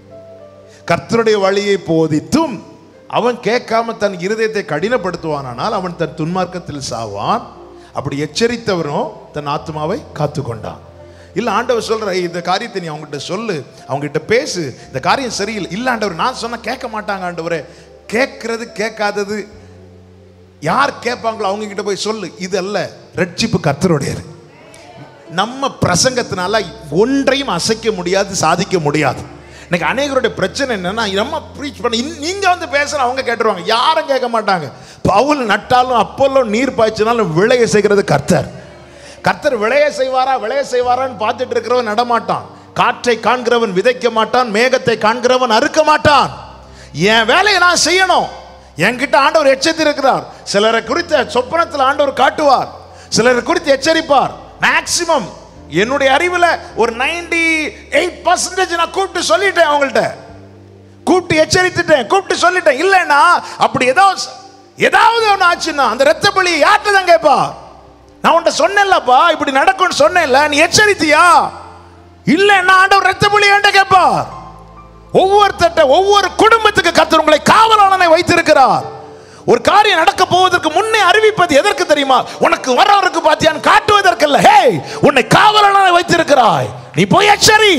கர்த்தருடைய வழியை போதித்தும் அவன் கேட்காம தன் இருதயத்தை கடினப்படுத்துவானானால் அவன் தன் துன்மார்க்கத்தில் சாவான் அப்படி எச்சரித்தவரும் தன் ஆத்மாவை காத்துக்கொண்டான் இல்ல ஆண்டவர் சொல்ற "ஏய், இந்த காரியத்தை நீ அவங்ககிட்ட சொல்லு அவங்ககிட்ட பேசு இந்த காரியம் சரியில்லை இல்ல ஆண்டவர் நான் சொன்னா கேட்க மாட்டாங்க ஆண்டவரே கேட்கறது கேட்காதது யார் கேட்பாங்களோ அவங்க கிட்ட போய் சொல்லு இது அல்ல ரட்சிப்பு கர்த்தருடையது நம்ம பிரசங்கத்தினால ஒன்றையும் அசைக்க முடியாது சாதிக்க முடியாது இன்னைக்கு அநேகருடைய பிரச்சனை என்னன்னா நம்ம ப்ரீச் பண்ண இன்- நீங்க வந்து பேசுற அவங்க கேட்டுருவாங்க யாரும் கேட்க மாட்டாங்க பவுல் நட்டாலும் அப்போல்லோ நீர் பாய்ச்சினாலும் விளைய செய்கிறது கர்த்தர் கர்த்தர் விளைய செய்வாரா விளைய செய்வாரான்னு பார்த்துட்டு இருக்கிறவன் நடமாட்டான் காற்றை காண்கிறவன் விதைக்க மாட்டான் மேகத்தை காண்கிறவன் அறுக்க மாட்டான் என் வேலையை நான் செய்யணும் என்கிட்ட ஆண்டவர் எச்சரித்திருக்கிறார் சிலரை குறித்த சொப்பனத்தில் ஆண்டவர் காட்டுவார் சிலரை குறித்து எச்சரிப்பார் மேக்சிமம் என்னுடைய அறிவில் ஒரு 98% எயிட் பர்சன்டேஜ் நான் கூப்பிட்டு சொல்லிட்டேன் அவங்கள்ட்ட கூப்பிட்டு எச்சரித்துட்டேன் கூப்பிட்டு சொல்லிட்டேன் இல்லைன்னா அப்படி ஏதாவது ஏதாவது ஒன்று ஆச்சுன்னா அந்த ரத்த பலியை யார்கிட்ட தான் கேட்பா நான் உன்ட்ட சொன்னேன்லப்பா இப்படி நடக்கும்னு சொன்னேன்ல நீ எச்சரித்தியா இல்லைன்னா ஆண்டவர் ரத்த பலி என்கிட்ட கேட்பார் ஒவ்வொருத்தட்ட ஒவ்வொரு குடும்பத்துக்கு கர்த்தர் உங்களை காவலாளனை வைத்திருக்கிறார் ஒரு காரியம் நடக்க போவதற்கு முன்னே அறிவிப்பது எதற்கு தெரியுமா உனக்கு வரவருக்கு பாத்தியான் காட்டுவதற்கல்ல ஹே உன்னை காவலாளனை வைத்திருக்கிறாய் நீ போய் எச்சரி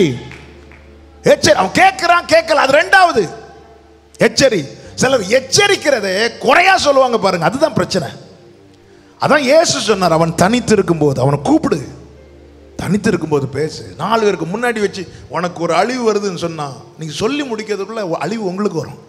எச்சரி அவன் கேட்கிறான் கேட்கல அது ரெண்டாவது எச்சரி சிலர் எச்சரிக்கிறதே குறையா சொல்லுவாங்க பாருங்க அதுதான் பிரச்சனை அதான் இயேசு சொன்னார் அவன் தனித்து இருக்கும்போது அவனை கூப்பிடு தனித்து இருக்கும்போது பேசு நாலு பேருக்கு முன்னாடி வச்சு உனக்கு ஒரு அழிவு வருதுன்னு சொன்னா நீங்க சொல்லி முடிக்கிறதுக்குள்ள அழிவு உங்களுக்கு வரும்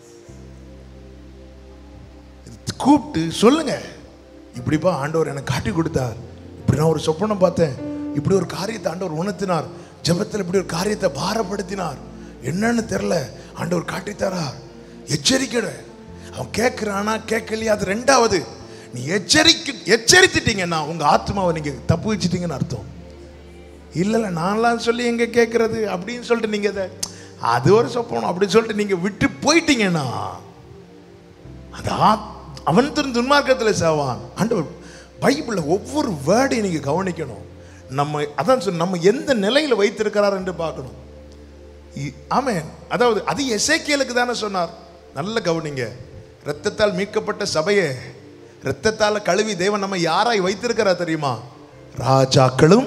கூப்பிட்டு சொல்லுங்க இப்படிப்பா ஆண்டவர் எனக்கு காட்டி கொடுத்தார் இப்படி நான் ஒரு சொப்பனம் பார்த்தேன் இப்படி ஒரு காரியத்தை ஆண்டவர் உணர்த்தினார் ஜெபத்தில் இப்படி ஒரு காரியத்தை பாரப்படுத்தினார் என்னன்னு தெரில ஆண்டவர் காட்டித்தாரார் எச்சரிக்கை அவன் கேட்கிறானா கேட்கலையா அது ரெண்டாவது நீ எச்சரிக்கை எச்சரித்துட்டீங்கன்னா உங்க ஆத்மாவை நீங்க தப்பு வச்சிட்டீங்கன்னு அர்த்தம் இல்ல இல்ல நான்லாம் சொல்லி எங்க கேட்கறது அப்படின்னு சொல்லிட்டு நீங்க அதை அது ஒரு சொப்பனம் அப்படின்னு சொல்லிட்டு நீங்க விட்டு போயிட்டீங்கன்னா அது ஆத்- அவன் திரு துன்மார்க்கத்தில் சேவான் ஆண்டவர் பைபிளில் ஒவ்வொரு வேர்டையும் நீங்க கவனிக்கணும் நம்ம அதான் சொன்ன நம்ம எந்த நிலையில் வைத்திருக்கிறார் என்று பார்க்கணும் இ- ஆமென் அதாவது அது எசேக்கியலுக்கு தானே சொன்னார் நல்ல கவனிங்க இரத்தத்தால் மீட்கப்பட்ட சபையே இரத்தத்தால் கழுவி தேவன் நம்ம யாராய் வைத்திருக்கிறார் தெரியுமா ராஜாக்களும்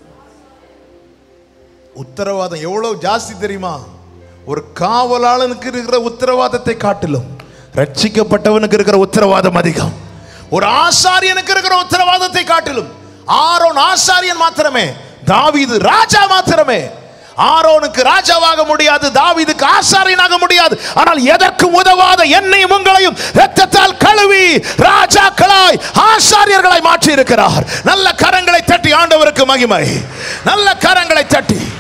உத்தரவாதம் எவ்வளவு ஜாஸ்தி தெரியுமா ஒரு காவலாளனுக்கு இருக்கிற உத்தரவாதத்தை காட்டிலும் ரட்சிக்கப்பட்டவனுக்கு இருக்கிற உத்தரவாதம் அதிகம் ஒரு ஆசாரியனுக்கு இருக்கிற உத்தரவாதத்தை காட்டிலும் ஆரோன் ஆசாரியன் மாத்திரமே தாவீது ராஜா மாத்திரமே ஆரோனுக்கு ராஜாவாக முடியாது தாவீதுக்கு ஆசாரியனாக முடியாது ஆனால் எதற்கும் உதவாத என்னையும் உங்களையும் இரத்தத்தால் கழுவி ராஜாக்களாய் ஆசாரியர்களாய் மாற்றி இருக்கிறார் நல்ல கரங்களை தட்டி ஆண்டவருக்கு மகிமை நல்ல கரங்களை தட்டி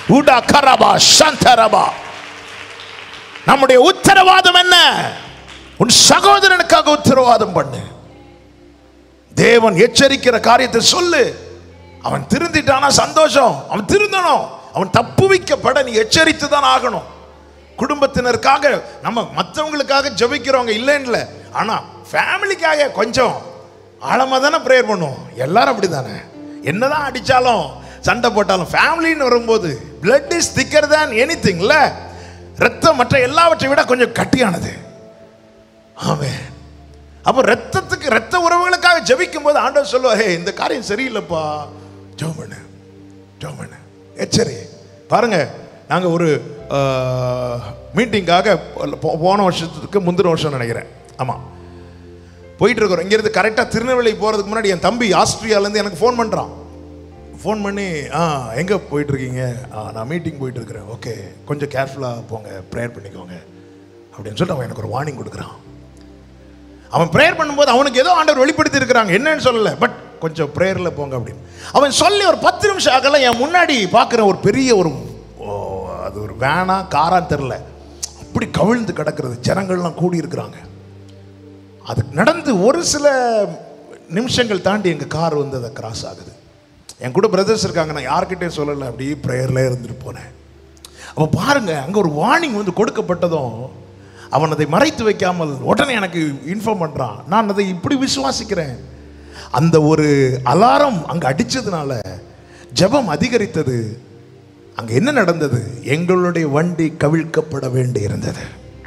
உடா கரபா சந்தரபா நம்முடைய உத்தரவாதம் என்ன உன் சகோதரனுக்காக உத்தரவாதம் பண்ணு தேவன் எச்சரிக்கிற காரியத்தை சொல்லு அவன் திருந்திட்டானா சந்தோஷம் அவன் திருந்தணும் அவன் தப்புவிக்கப்பட நீ எச்சரித்து தான் ஆகணும் குடும்பத்தினருக்காக நம்ம மற்றவங்களுக்காக ஜெபிக்கிறவங்க இல்லைன்னு ஆனா ஃபேமிலிக்காக கொஞ்சம் ஆழமா தானே ப்ரேயர் பண்ணுவோம் எல்லாரும் அப்படிதானே என்னதான் அடிச்சாலும் சண்டை போட்டாலும் ஃபேமிலின்னு வரும்போது பிளட் இஸ் திக்கர் தேன் எனி திங்ல ரத்தம் மற்ற எல்லாவற்றை விட கொஞ்சம் கட்டியானது ஆமென் அப்போ ரத்தத்துக்கு ரத்த உறவுகளுக்காக ஜெபிக்கும் போது ஆண்டவர் சொல்லுவார் "ஹே, இந்த காரியம் சரியில்லைப்பா ஜெபம் பண்ணு ஜெபம் பண்ணு எச்சரி பாருங்க நாங்க ஒரு மீட்டிங்காக போன வருஷத்துக்கு முந்தின வருஷம் நினைக்கிறேன் ஆமா போயிட்டு இருக்கிறோம் இங்கிருந்து கரெக்டாக திருநெல்வேலி போகிறதுக்கு முன்னாடி என் தம்பி ஆஸ்திரியாலேருந்து எனக்கு ஃபோன் பண்ணுறான் ஃபோன் பண்ணி ஆ எங்கே போயிட்டு இருக்கீங்க ஆ நான் மீட்டிங் போயிட்டு இருக்கிறேன் ஓகே கொஞ்சம் கேர்ஃபுல்லாக போங்க ப்ரேயர் பண்ணிக்கோங்க அப்படின்னு சொல்லிட்டு அவன் எனக்கு ஒரு வார்னிங் கொடுக்குறான் அவன் ப்ரேயர் பண்ணும்போது அவனுக்கு ஏதோ ஆண்டவர் வெளிப்படுத்தி இருக்கிறாங்க என்னன்னு சொல்லல பட் கொஞ்சம் ப்ரேயரில் போங்க அப்படின்னு அவன் சொல்லி ஒரு பத்து நிமிஷம் ஆகல என் முன்னாடி பார்க்குற ஒரு பெரிய ஒரு ஓ, அது ஒரு வேனா காரான்னு தெரில அப்படி கவிழ்ந்து கிடக்கிறது ஜனங்கள்லாம் கூடி இருக்கிறாங்க அது நடந்து ஒரு சில நிமிஷங்கள் தாண்டி எங்கள் கார் வந்து அதை கிராஸ் ஆகுது என் கூட பிரதர்ஸ் இருக்காங்க நான் யார்கிட்டயும் சொல்லலை அப்படியே ப்ரேயரில் இருந்துட்டு போனேன் அப்போ பாருங்க அங்கே ஒரு வார்னிங் வந்து கொடுக்கப்பட்டதும் அவன் அதை மறைத்து வைக்காமல் உடனே எனக்கு இன்ஃபார்ம் பண்ணுறான் நான் அதை இப்படி விசுவாசிக்கிறேன் அந்த ஒரு அலாரம் அங்கே அடிச்சதுனால ஜெபம் அதிகரித்தது அங்கே என்ன நடந்தது எங்களுடைய வண்டி கவிழ்க்கப்பட வேண்டி இருந்தது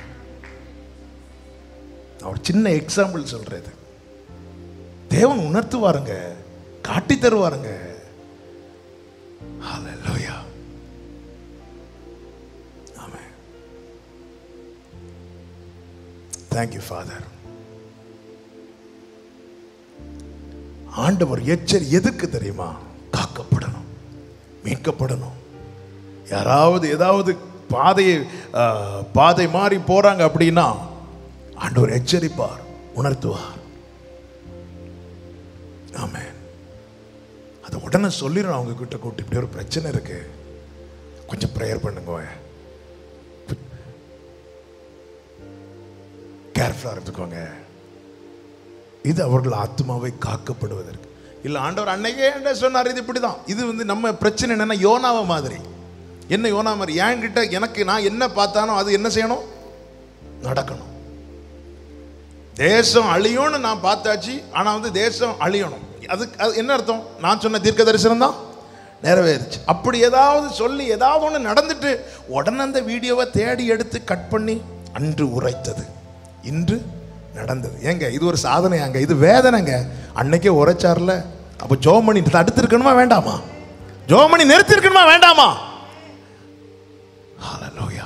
நான் ஒரு சின்ன எக்ஸாம்பிள் சொல்றது தேவன் உணர்த்துவாருங்க காட்டி தருவாருங்க ஹalleluya ஆமென் thank you ஃபாதர் ஆண்டவர் எச்சரி எதுக்கு தெரியுமா காக்கப்படணும் மீட்கப்படணும் யாராவது ஏதாவது பாதையை ஆ, பாதை மாறி போறாங்க அப்படின்னா ஆண்டவர் எச்சரிப்பார் உணர்த்துவார் ஆமென் அதை உடனே சொல்லிடணும் அவங்க கிட்ட கூட்டி இப்படி ஒரு பிரச்சனை இருக்கு கொஞ்சம் ப்ரேயர் பண்ணுங்க கேர்ஃபுல்லாக இருந்துக்கோங்க இது அவர்கள் ஆத்மாவை காக்கப்படுவதற்கு இல்லை ஆண்டவர் அன்னைக்கே என்ன சொன்னார் இது இப்படி தான் இது வந்து நம்ம பிரச்சனை என்னன்னா யோனாவை மாதிரி என்ன யோனா மாதிரி என்கிட்ட எனக்கு நான் என்ன பார்த்தானோ அது என்ன செய்யணும் நடக்கணும் தேசம் அழியும்னு நான் பார்த்தாச்சு ஆனால் வந்து தேசம் அழியணும் அதுக்கு அது என்ன அர்த்தம் நான் சொன்ன தீர்க்க தரிசனம் தான் நிறைவேறுச்சு அப்படி ஏதாவது சொல்லி ஏதாவது ஒன்று நடந்துட்டு உடனே அந்த வீடியோவை தேடி எடுத்து கட் பண்ணி அன்று உரைத்தது இன்று நடந்தது ஏங்க இது ஒரு சாதனையாங்க இது வேதனைங்க அன்னைக்கே உரைச்சார்ல அப்போ ஜோமணி தடுத்திருக்கணுமா வேண்டாமா ஜோமணி நிறுத்திருக்கணுமா வேண்டாமா ஹalleluya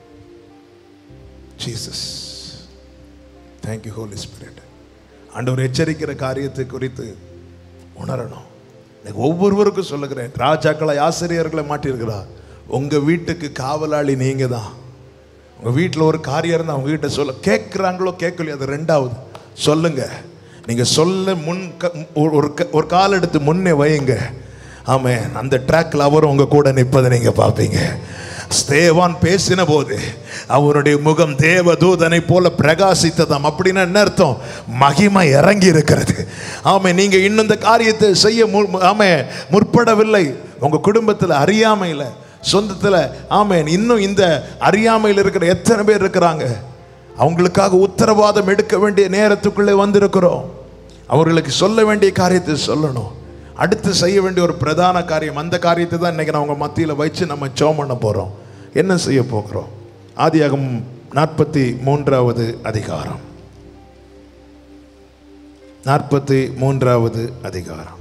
ஜீசஸ் தேங்க்யூ ஹோலி ஸ்பிரிட் ஆண்டவர் எச்சரிக்கிற காரியத்தை குறித்து உணரணும் இன்னைக்கு ஒவ்வொருவருக்கும் சொல்லுகிறேன் ராஜாக்களை ஆசிரியர்களை மாட்டியிருக்கிறார் உங்க வீட்டுக்கு காவலாளி நீங்க தான் உங்க வீட்டில் ஒரு காரியம் இருந்தால் அவங்க கிட்ட சொல்ல கேட்குறாங்களோ கேட்கலையோ அது ரெண்டாவது சொல்லுங்க நீங்க சொல்ல முன் க- ஒரு- ஒரு க- ஒரு கால் எடுத்து முன்னே வையுங்க ஆமென் அந்த ட்ராக்ல அவரும் உங்க கூட நிற்பதை நீங்க பார்ப்பீங்க ஸ்தேவான் பேசின போது அவருடைய முகம் தேவதூதனை போல பிரகாசித்ததாம் அப்படின்னா என்ன அர்த்தம் மகிமை இறங்கி இருக்கிறது ஆமே நீங்க இன்னும் இந்த காரியத்தை செய்ய மு- ஆமே முற்படவில்லை உங்க குடும்பத்தில் அறியாமையில் சொந்தத்தில் ஆமென் இன்னும் இந்த அறியாமையில் இருக்கிற எத்தனை பேர் இருக்கிறாங்க அவங்களுக்காக உத்தரவாதம் எடுக்க வேண்டிய நேரத்துக்குள்ளே வந்திருக்கிறோம் அவர்களுக்கு சொல்ல வேண்டிய காரியத்தை சொல்லணும் அடுத்து செய்ய வேண்டிய ஒரு பிரதான காரியம் அந்த காரியத்தை தான் இன்னைக்கு நான் உங்க மத்தியில் வச்சு நம்ம ஜெபம் பண்ண போறோம் என்ன செய்ய போகிறோம் ஆதியாகம் நாற்பத்தி மூன்றாவது அதிகாரம் நாற்பத்தி மூன்றாவது அதிகாரம்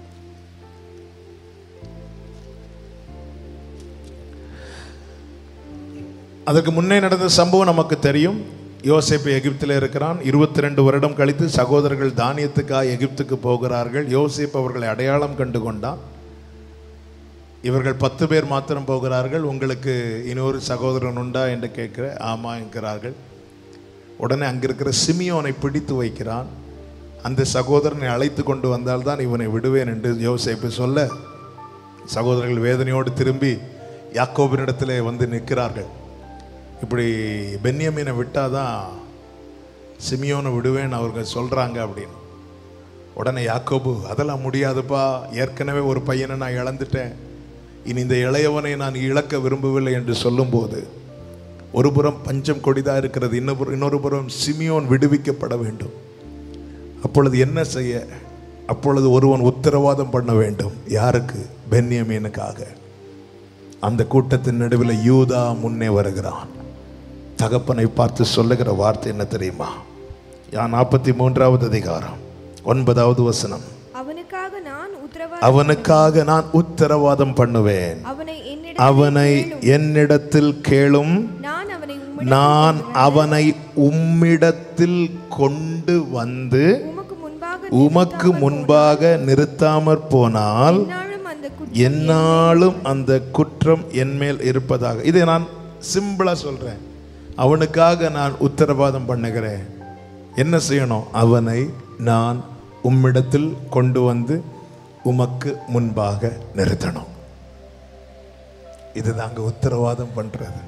அதற்கு முன்னே நடந்த சம்பவம் நமக்கு தெரியும் யோசேப்பு எகிப்தில் இருக்கிறான் இருபத்தி ரெண்டு வருடம் கழித்து சகோதரர்கள் தானியத்துக்காக எகிப்துக்கு போகிறார்கள் யோசேப்பு அவர்களை அடையாளம் கண்டு கொண்டான் இவர்கள் பத்து பேர் மாத்திரம் போகிறார்கள் உங்களுக்கு இன்னொரு சகோதரன் உண்டா என்று கேட்கிற ஆமா என்கிறார்கள் உடனே அங்கிருக்கிற சிமியோனை பிடித்து வைக்கிறான் அந்த சகோதரனை அழைத்து கொண்டு வந்தால்தான் இவனை விடுவேன் என்று யோசேப்பு சொல்ல சகோதரர்கள் வேதனையோடு திரும்பி யாக்கோபினிடத்திலே வந்து நிற்கிறார்கள் இப்படி பென்யமீனை விட்டாதான் சிமியோனை விடுவேன் அவங்க சொல்றாங்க அப்படின்னு உடனே யாக்கோபு அதெல்லாம் முடியாதுப்பா ஏற்கனவே ஒரு பையனை நான் இழந்துட்டேன் இனி இந்த இளையவனை நான் இழக்க விரும்பவில்லை என்று சொல்லும்போது ஒரு புறம் பஞ்சம் கொடிதா இருக்கிறது இன்னொரு இன்னொரு புறம் சிமியோன் விடுவிக்கப்பட வேண்டும் அப்பொழுது என்ன செய்ய அப்பொழுது ஒருவன் உத்தரவாதம் பண்ண வேண்டும் யாருக்கு பென்யமீனுக்காக அந்த கூட்டத்தின் நடுவில் யூதா முன்னே வருகிறான் தகப்பனை பார்த்து சொல்லுகிற வார்த்தை என்ன தெரியுமா யா நாற்பத்தி மூன்றாவது அதிகாரம் ஒன்பதாவது வசனம் அவனுக்காக நான் உத்தரவாதம் அவனுக்காக நான் உத்தரவாதம் பண்ணுவேன் அவனை என்னிடம் அவனை என்னிடத்தில் கேளும் நான் அவனை உம்மிடம் நான் அவனை உம்மிடத்தில் கொண்டு வந்து உமக்கு முன்பாக உமக்கு முன்பாக நிறுத்தாமற் போனால் நாளும் அந்த குற்றம் என்னாலும் அந்த குற்றம் என்மேல் இருப்பதாக இதை நான் சிம்பிளா சொல்றேன் அவனுக்காக நான் உத்தரவாதம் பண்ணுகிறேன் என்ன செய்யணும் அவனை நான் உம்மிடத்தில் கொண்டு வந்து உமக்கு முன்பாக நிறுத்தணும் இதுதாங்க உத்தரவாதம் பண்றது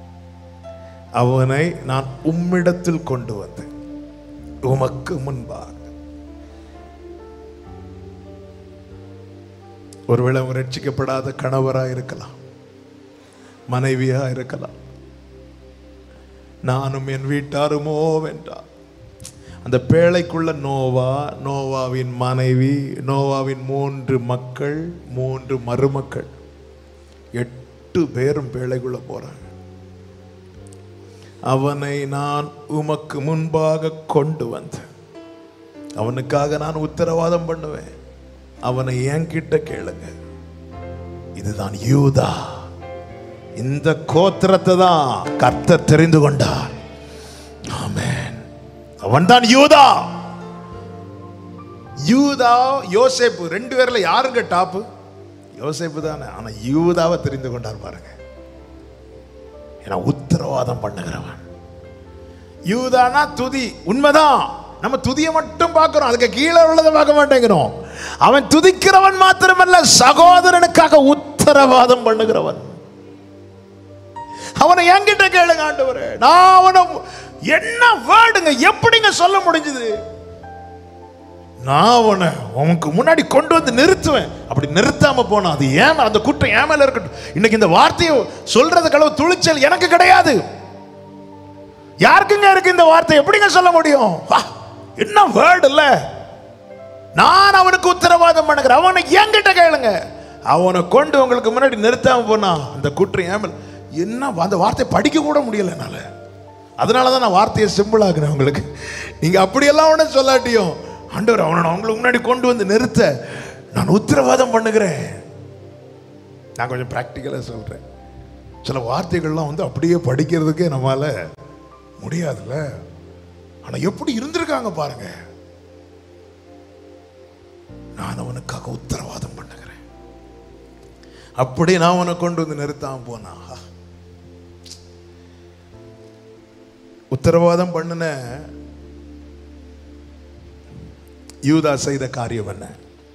அவனை நான் உம்மிடத்தில் கொண்டு வந்து உமக்கு முன்பாக ஒருவேளை அவன் ரட்சிக்கப்படாத கணவராக இருக்கலாம் மனைவியா இருக்கலாம் நானும் என் வீட்டாருமோ வென்றார் அந்த பேழைக்குள்ள நோவா நோவாவின் மனைவி நோவாவின் மூன்று மக்கள் மூன்று மருமக்கள் எட்டு பேரும் பேழைக்குள்ள போறாங்க அவனை நான் உமக்கு முன்பாக கொண்டு வந்தேன் அவனுக்காக நான் உத்தரவாதம் பண்ணுவேன் அவனை என்கிட்ட கேளுங்க இதுதான் யூதா இந்த கோத்திரத்தை தான் கர்த்தர் தெரிந்து கொண்டார் ஆமென் அவன் தான் யூதா யூதா யோசேப்பு ரெண்டு பேர்ல யாருங்க டாப்பு யோசேப்பு தானே ஆனா யூதாவை தெரிந்து கொண்டார் பாருங்க ஏன்னா உத்தரவாதம் பண்ணுகிறவன் யூதானா துதி உண்மைதான் நம்ம துதியை மட்டும் பார்க்கிறோம் அதுக்கு கீழே உள்ளதை பார்க்க மாட்டேங்கிறோம் அவன் துதிக்கிறவன் மாத்திரமல்ல சகோதரனுக்காக உத்தரவாதம் பண்ணுகிறவன் அவனை என்கிட்ட கேளுங்க ஆண்டவரே நான் அவனை என்ன வேர்டுங்க எப்படிங்க சொல்ல முடிஞ்சது நான் அவனை உனக்கு முன்னாடி கொண்டு வந்து நிறுத்துவேன் அப்படி நிறுத்தாம போனா அது ஏன் அந்த குற்றம் ஏன் மேல இருக்கட்டும் இன்னைக்கு இந்த வார்த்தையை சொல்றது அளவு துணிச்சல் எனக்கு கிடையாது யாருக்குங்க இருக்கு இந்த வார்த்தை எப்படிங்க சொல்ல முடியும் வா, என்ன வேர்டு இல்ல நான் அவனுக்கு உத்தரவாதம் பண்ணுகிறேன் அவனை என்கிட்ட கேளுங்க அவனை கொண்டு உங்களுக்கு முன்னாடி நிறுத்தாம போனா அந்த குற்றம் ஏமல் என்ன அந்த வார்த்தையை படிக்க கூட முடியல என்னால அதனால தான் நான் வார்த்தையை சிம்பிள் ஆக்குறேன் உங்களுக்கு நீங்க அப்படியெல்லாம் ஒன்றும் சொல்லாட்டியும் ஆண்டவர் அவனை உங்களுக்கு முன்னாடி கொண்டு வந்து நிறுத்த நான் உத்தரவாதம் பண்ணுகிறேன் நான் கொஞ்சம் ப்ராக்டிக்கலாக சொல்றேன் சில வார்த்தைகள்லாம் வந்து அப்படியே படிக்கிறதுக்கே நம்மால முடியாதுல்ல ஆனா எப்படி இருந்திருக்காங்க பாருங்க நான் அவனுக்காக உத்தரவாதம் பண்ணுகிறேன் அப்படி நான் அவனை கொண்டு வந்து நிறுத்தாம போனா உத்தரவாதம் பண்ணின யூதா செய்த காரியம் என்ன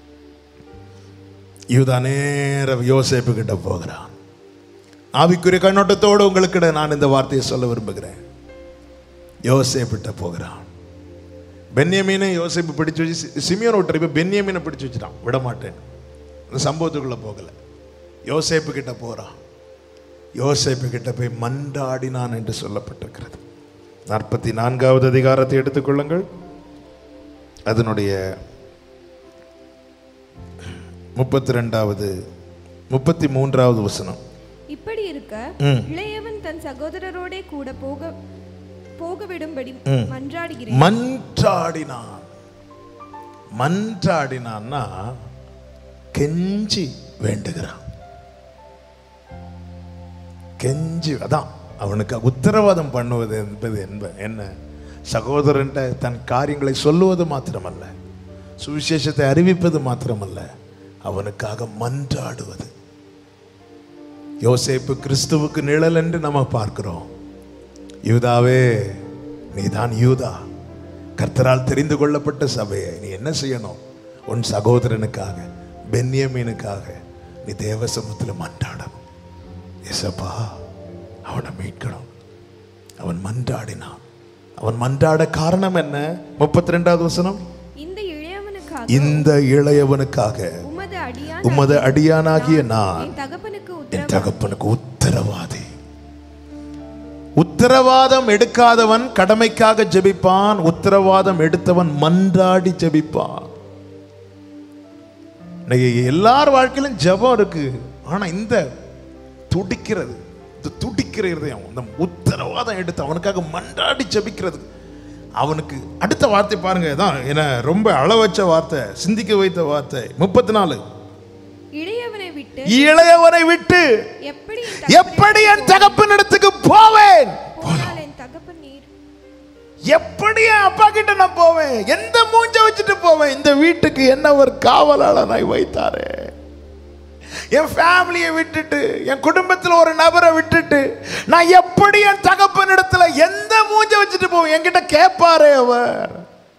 யூதா நேர யோசேப்பு கிட்ட போகிறான் ஆவிக்குரிய கண்ணோட்டத்தோடு உங்களுக்கு நான் இந்த வார்த்தையை சொல்ல விரும்புகிறேன் யோசேப்பிட்ட போகிறான் பென்யமீனை யோசேப்பு பிடிச்சு வச்சு சி- சிமியோனை விட்டு இப்போ பென்யமீனை பிடிச்சு வச்சுட்டான் விட மாட்டேன் அந்த சம்பவத்துக்குள்ள போகல யோசேப்பு கிட்ட போறான் யோசேப்பு கிட்ட போய் மன்றாடினான் என்று சொல்லப்பட்டிருக்கிறது நாற்பத்தி நான்காவது அதிகாரத்தை எடுத்துக்கொள்ளுங்கள் அதனுடைய முப்பத்தி ரெண்டாவது முப்பத்தி மூன்றாவது வசனம் இப்படி இருக்க ம். இளையவன் தன் சகோதரரோடே கூட போக போக விடும்படி மன்றாடுகிறேன் மன்றாடினான் மன்றாடினான்னா கெஞ்சி வேண்டுகிறான் கெஞ்சி அதான் அவனுக்கு உத்தரவாதம் பண்ணுவது என்பது என்ப என்ன சகோதரன்ட்ட தன் காரியங்களை சொல்லுவது மாத்திரமல்ல சுவிசேஷத்தை அறிவிப்பது மாத்திரமல்ல அவனுக்காக மன்றாடுவது யோசேப்பு கிறிஸ்துவுக்கு நிழல் என்று நம்ம பார்க்கிறோம் யூதாவே நீதான் யூதா கர்த்தரால் தெரிந்து கொள்ளப்பட்ட சபையை நீ என்ன செய்யணும் உன் சகோதரனுக்காக பென்யமீனுக்காக நீ தேவ சமூகத்தில் மன்றாடணும் எசப்பா அவனை மீட்கணும் அவன் மன்றாடினான் அவன் மன்றாட காரணம் என்ன முப்பத்தி ரெண்டாவது வசனம் இந்த இளையவனுக்காக இந்த இளையவனுக்காக உமது அடியான் உமது அடியானாகிய நான் என் தகப்பனுக்கு என் உத்தரவு தகப்பனுக்கு உத்தரவாதி உத்தரவாதம் எடுக்காதவன் கடமைக்காக ஜெபிப்பான் உத்தரவாதம் எடுத்தவன் மன்றாடி ஜெபிப்பான் இன்னைக்கு எல்லார் வாழ்க்கையிலும் ஜெபம் இருக்கு ஆனா இந்த துடிக்கிறது இந்த துடிக்கிற இருதயம் இந்த உத்தரவாதம் எடுத்து அவனுக்காக மன்றாடி ஜெபிக்கிறது அவனுக்கு அடுத்த வார்த்தை பாருங்க தான் என்ன ரொம்ப அள வச்ச வார்த்தை சிந்திக்க வைத்த வார்த்தை முப்பத்தி நாலு இளையவனை விட்டு இளையவனை விட்டு எப்படி என் எப்படி என் தகப்பன் இடத்துக்கு போவேன் போனால் என் தகப்பன் நீர் எப்படி என் அப்பா கிட்ட நான் போவேன் எந்த மூஞ்ச வச்சுட்டு போவேன் இந்த வீட்டுக்கு என்ன ஒரு காவலாளனாய் வைத்தாரே என் ஃபேமிலியை விட்டுட்டு என் குடும்பத்தில் ஒரு நபரை விட்டுட்டு நான் எப்படி என் தகப்பன் இடத்துல எந்த மூஞ்ச வச்சுட்டு போவேன் என்கிட்ட கேட்பாரே அவர்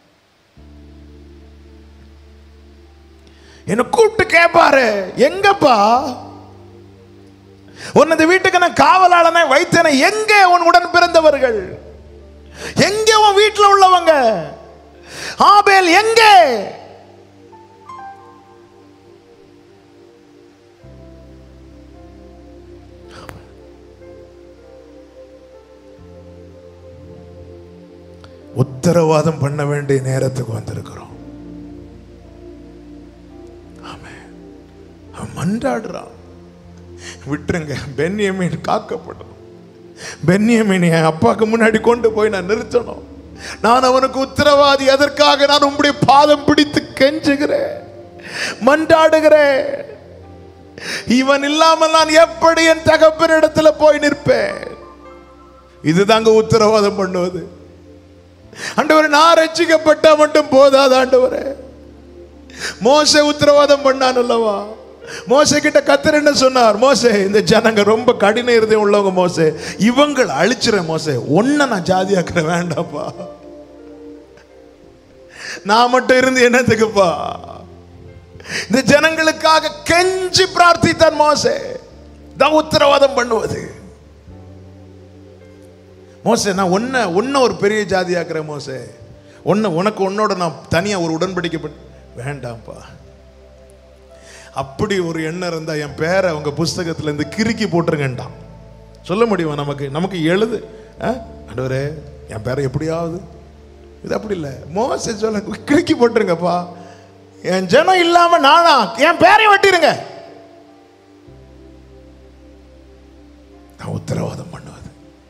என்ன கூப்பிட்டு கேட்பாரு எங்கப்பா உன் இந்த வீட்டுக்கு நான் காவலாளனை வைத்தேனே எங்கே உன் உடன் பிறந்தவர்கள் எங்கே உன் வீட்டில் உள்ளவங்க ஆபேல் எங்கே உத்தரவாதம் பண்ண வேண்டிய நேரத்துக்கு வந்திருக்கிறோம் ஆமென். அவன் மன்றாடுறான் விட்டுருங்க பென்யமீன் காக்கப்படும் பென்யமீன் என் அப்பாவுக்கு முன்னாடி கொண்டு போய் நான் நிறுத்தணும் நான் அவனுக்கு உத்தரவாதி அதற்காக நான் உம்முடைய பாதம் பிடித்து கெஞ்சுகிறேன் மன்றாடுகிறேன் இவன் இல்லாமல் நான் எப்படி என் தகப்பன் இடத்துல போய் நிற்பேன் இதுதாங்க உத்தரவாதம் பண்ணுவது ஆண்டவரே நான் ரட்சிக்கப்பட்டா மட்டும் போதாது ஆண்டவரே மோசே உத்தரவாதம் பண்ணான் அல்லவா மோசே கிட்ட கத்தர் என்ன சொன்னார் மோசே இந்த ஜனங்க ரொம்ப கடின இருதயம் உள்ளவங்க மோசே இவங்களை அழிச்சிறேன் மோசே ஒன்ன நான் ஜாதியாக்குறேன் வேண்டாப்பா நான் மட்டும் இருந்து என்னத்துக்குப்பா இந்த ஜனங்களுக்காக கெஞ்சி பிரார்த்தித்தான் மோசே தான் உத்தரவாதம் பண்ணுவது மோசே நான் உன்னை உன்னை ஒரு பெரிய ஜாதியாக்குறேன் மோசே உன்னை உனக்கு உன்னோட நான் தனியா ஒரு உடன்படிக்கை பண்ண வேண்டாம்ப்பா அப்படி ஒரு எண்ணம் இருந்தா என் பேரை உங்க புஸ்தகத்துல இருந்து கிறுக்கி போட்டுருங்கண்டான் சொல்ல முடியுமா நமக்கு நமக்கு எழுது ஆண்டவரே என் பேரை எப்படியாவது இது அப்படி இல்லை மோசே சொல்ல கிறுக்கி போட்டுருங்கப்பா என் ஜனம் இல்லாம நானா என் பேரை வெட்டிருங்க நான் உத்தரவாதம் பண்ணுவது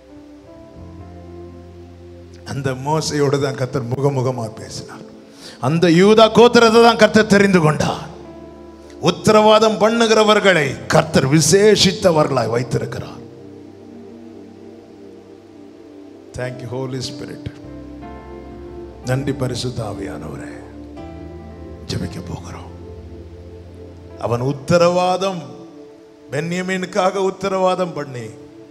அந்த மோசையோடு தான் கத்தர் முகமுகமா பேசினார் அந்த யூதா கோத்திரத்தை தான் கர்த்தர் தெரிந்து கொண்டார் உத்தரவாதம் பண்ணுகிறவர்களை கர்த்தர் விசேஷித்தவர்களாய் வைத்திருக்கிறார் தேங்க்யூ ஹோலி ஸ்பிரிட் நன்றி பரிசுத்த ஆவியானவரே ஜெபிக்க போகிறோம் அவன் உத்தரவாதம் பென்யமீனுக்காக உத்தரவாதம் பண்ணி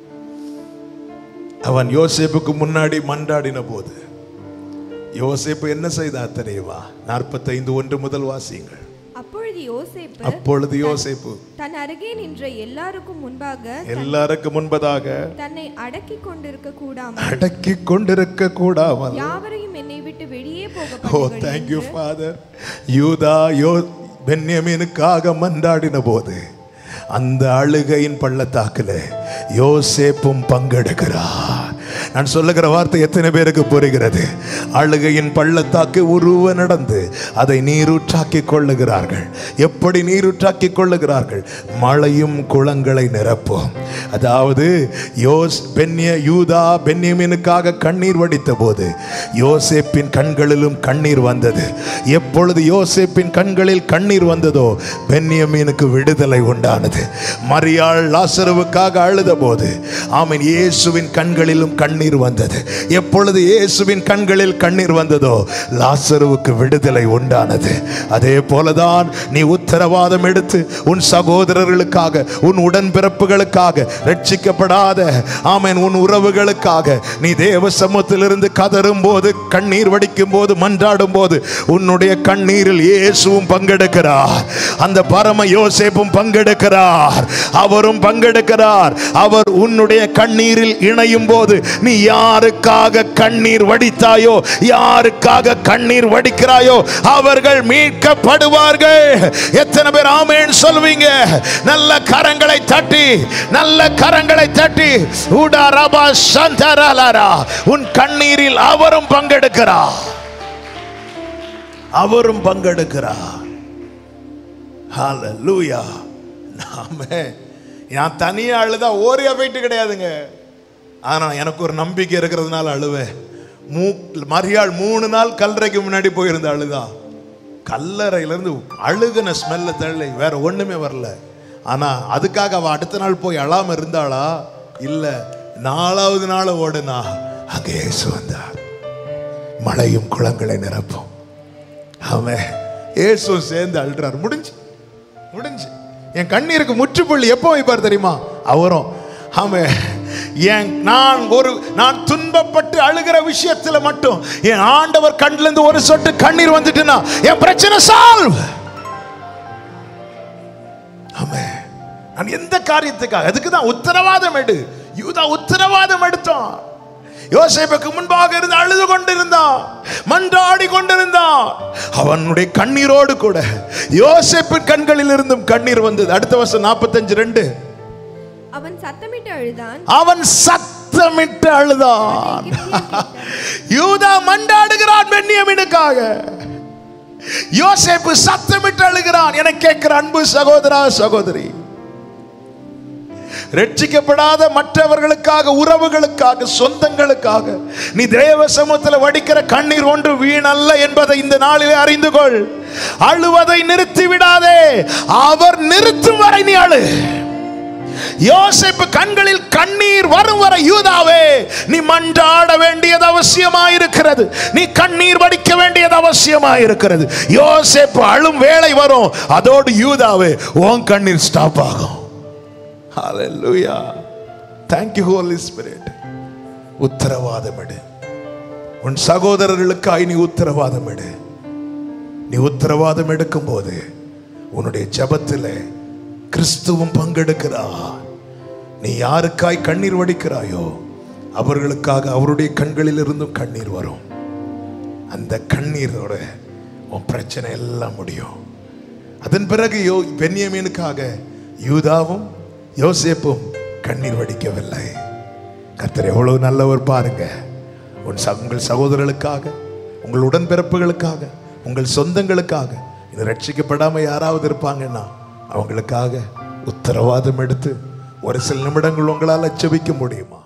அவன் யோசேப்புக்கு முன்னாடி மன்றாடின போது யோசேப்பு என்ன செய்தா தெரியுமா நாற்பத்தைந்து ஒன்று முதல் வாசியுங்கள் அப்பொழுது யோசேப்பு அப்பொழுது யோசேப்பு தன் அருகே நின்ற எல்லாருக்கும் முன்பாக எல்லாருக்கும் முன்பதாக தன்னை அடக்கி கொண்டிருக்க கூடாமல் அடக்கி கொண்டிருக்க கூடாமல் யாவரையும் என்னை விட்டு வெளியே போக ஓ பண்ணுங்கள் தேங்க்யூ என்று ஃபாதர் யூதா யோ பென்யமீனுக்காக மன்றாடின போது அந்த அழுகையின் பள்ளத்தாக்கில் யோசேப்பும் பங்கெடுக்கிறார் நான் சொல்லுகிற வார்த்தை எத்தனை பேருக்கு புரிகிறது அழுகையின் பள்ளத்தாக்கு உருவ நடந்து அதை நீரூற்றாக்கி கொள்ளுகிறார்கள் எப்படி நீரூற்றாக்கி கொள்ளுகிறார்கள் மழையும் குளங்களை நிரப்பும் அதாவது யோஸ் பென்ய யூதா பென்யமீனுக்காக கண்ணீர் வடித்த போது யோசேப்பின் கண்களிலும் கண்ணீர் வந்தது எப்பொழுது யோசேப்பின் கண்களில் கண்ணீர் வந்ததோ பென்யமீனுக்கு விடுதலை உண்டானது மரியாள் லாசருவுக்காக அழுத போது ஆமீன் இயேசுவின் கண்களிலும் கண்ணீர் கண்ணீர் வந்தது எப்பொழுது இயேசுவின் கண்களில் கண்ணீர் வந்ததோ லாசருவுக்கு விடுதலை உண்டானது அதே போலதான் நீ உத்தரவாதம் எடுத்து உன் சகோதரர்களுக்காக உன் உடன்பிறப்புகளுக்காக ரட்சிக்கப்படாத ஆமென் உன் உறவுகளுக்காக நீ தேவ சமூகத்திலிருந்து கதறும் போது கண்ணீர் வடிக்கும் போது மன்றாடும் போது உன்னுடைய கண்ணீரில் இயேசுவும் பங்கெடுக்கிறார் அந்த பரம யோசேப்பும் பங்கெடுக்கிறார் அவரும் பங்கெடுக்கிறார் அவர் உன்னுடைய கண்ணீரில் இணையும் போது நீ யாருக்காக கண்ணீர் வடித்தாயோ யாருக்காக கண்ணீர் வடிக்கிறாயோ அவர்கள் மீட்கப்படுவார்கள் எத்தனை பேர் ஆமேன் சொல்வீங்க நல்ல கரங்களை தட்டி நல்ல கரங்களை தட்டி ஊடா ரபா சந்தரலரா உன் கண்ணீரில் அவரும் பங்கெடுக்கிறார் அவரும் பங்கெடுக்கிறார் ஹalleluya நாம நான் தனியா அழுதா ஓரியா போயிட்டு கிடையாதுங்க ஆனா எனக்கு ஒரு நம்பிக்கை இருக்கிறதுனால அழுவேன் மூ மரியாள் மூணு நாள் கல்லறைக்கு முன்னாடி போயிருந்த அழுதா கல்லறையிலேருந்து அழுகுன ஸ்மெல்ல தள்ளி வேற ஒண்ணுமே வரல ஆனா அதுக்காக அவ அடுத்த நாள் போய் அழாம இருந்தாளா இல்ல நாலாவது நாள் ஓடுனா அங்கே இயேசு வந்தார் மழையும் குளங்களை நிரப்பும் அவன் இயேசு சேர்ந்து அழுறார் முடிஞ்சு முடிஞ்சு என் கண்ணீருக்கு முற்றுப்புள்ளி எப்போ வைப்பார் தெரியுமா அவரும் அவன் என் நான் ஒரு நான் துன்பப்பட்டு அழுகிற விஷயத்துல மட்டும் என் ஆண்டவர் கண்ணுல இருந்து ஒரு சொட்டு கண்ணீர் வந்துட்டுனா என் பிரச்சனை சால்வ் ஆமே நான் எந்த காரியத்துக்காக அதுக்கு தான் உத்தரவாதம் எடு யூதா உத்தரவாதம் எடுத்தான் யோசேப்புக்கு முன்பாக இருந்து அழுது கொண்டிருந்தான் மன்றாடி கொண்டிருந்தான் அவனுடைய கண்ணீரோடு கூட யோசேப்பின் கண்களில் இருந்தும் கண்ணீர் வந்தது அடுத்த வருஷம் நாற்பத்தஞ்சு ரெண்டு அவன் சத்தமிட்டு அழுதான் அவன் சத்தமிட்டு அழுதான் யூதா மண்டாடுகிறான் பெண்ணியமினுக்காக யோசேப்பு சத்தமிட்டு அழுகிறான் என கேட்கிற அன்பு சகோதரா சகோதரி ரட்சிக்கப்படாத மற்றவர்களுக்காக உறவுகளுக்காக சொந்தங்களுக்காக நீ தேவ சமூகத்தில் வடிக்கிற கண்ணீர் ஒன்று வீணல்ல என்பதை இந்த நாளிலே அறிந்து கொள் அழுவதை நிறுத்தி விடாதே அவர் நிறுத்தும் வரை நீ அழு யோசேப்பு கண்களில் கண்ணீர் வரும் வரை யூதாவே நீ மன்றாட வேண்டியது அவசியமாயிருக்கிறது நீ கண்ணீர் வடிக்க வேண்டியது அவசியமாயிருக்கிறது யோசேப்பு அழும் வேளை வரும் அதோடு யூதாவே உன் கண்ணீர் ஸ்டாப் ஆகும் ஹalleluya thank you holy spirit உத்தரவாதம் எடு உன் சகோதரர்களுக்காய் நீ உத்தரவாதம் எடு நீ உத்தரவாதம் எடுக்கும் போது உன்னுடைய ஜபத்தில் கிறிஸ்துவும் பங்கெடுக்கிறார் நீ யாருக்காய் கண்ணீர் வடிக்கிறாயோ அவர்களுக்காக அவருடைய கண்களில் இருந்தும் கண்ணீர் வரும் அந்த கண்ணீரோட உன் பிரச்சனை எல்லாம் முடியும் அதன் பிறகு யோ பென்யமீனுக்காக யூதாவும் யோசேப்பும் கண்ணீர் வடிக்கவில்லை கர்த்தர் எவ்வளவு நல்லவர் பாருங்க உன் ச- உங்கள் சகோதரர்களுக்காக உங்கள் உடன்பிறப்புகளுக்காக உங்கள் சொந்தங்களுக்காக இது ரட்சிக்கப்படாம யாராவது இருப்பாங்கன்னா அவங்களுக்காக உத்தரவாதம் எடுத்து ஒரு சில நிமிடங்கள் உங்களால் ஜெபிக்க முடியுமா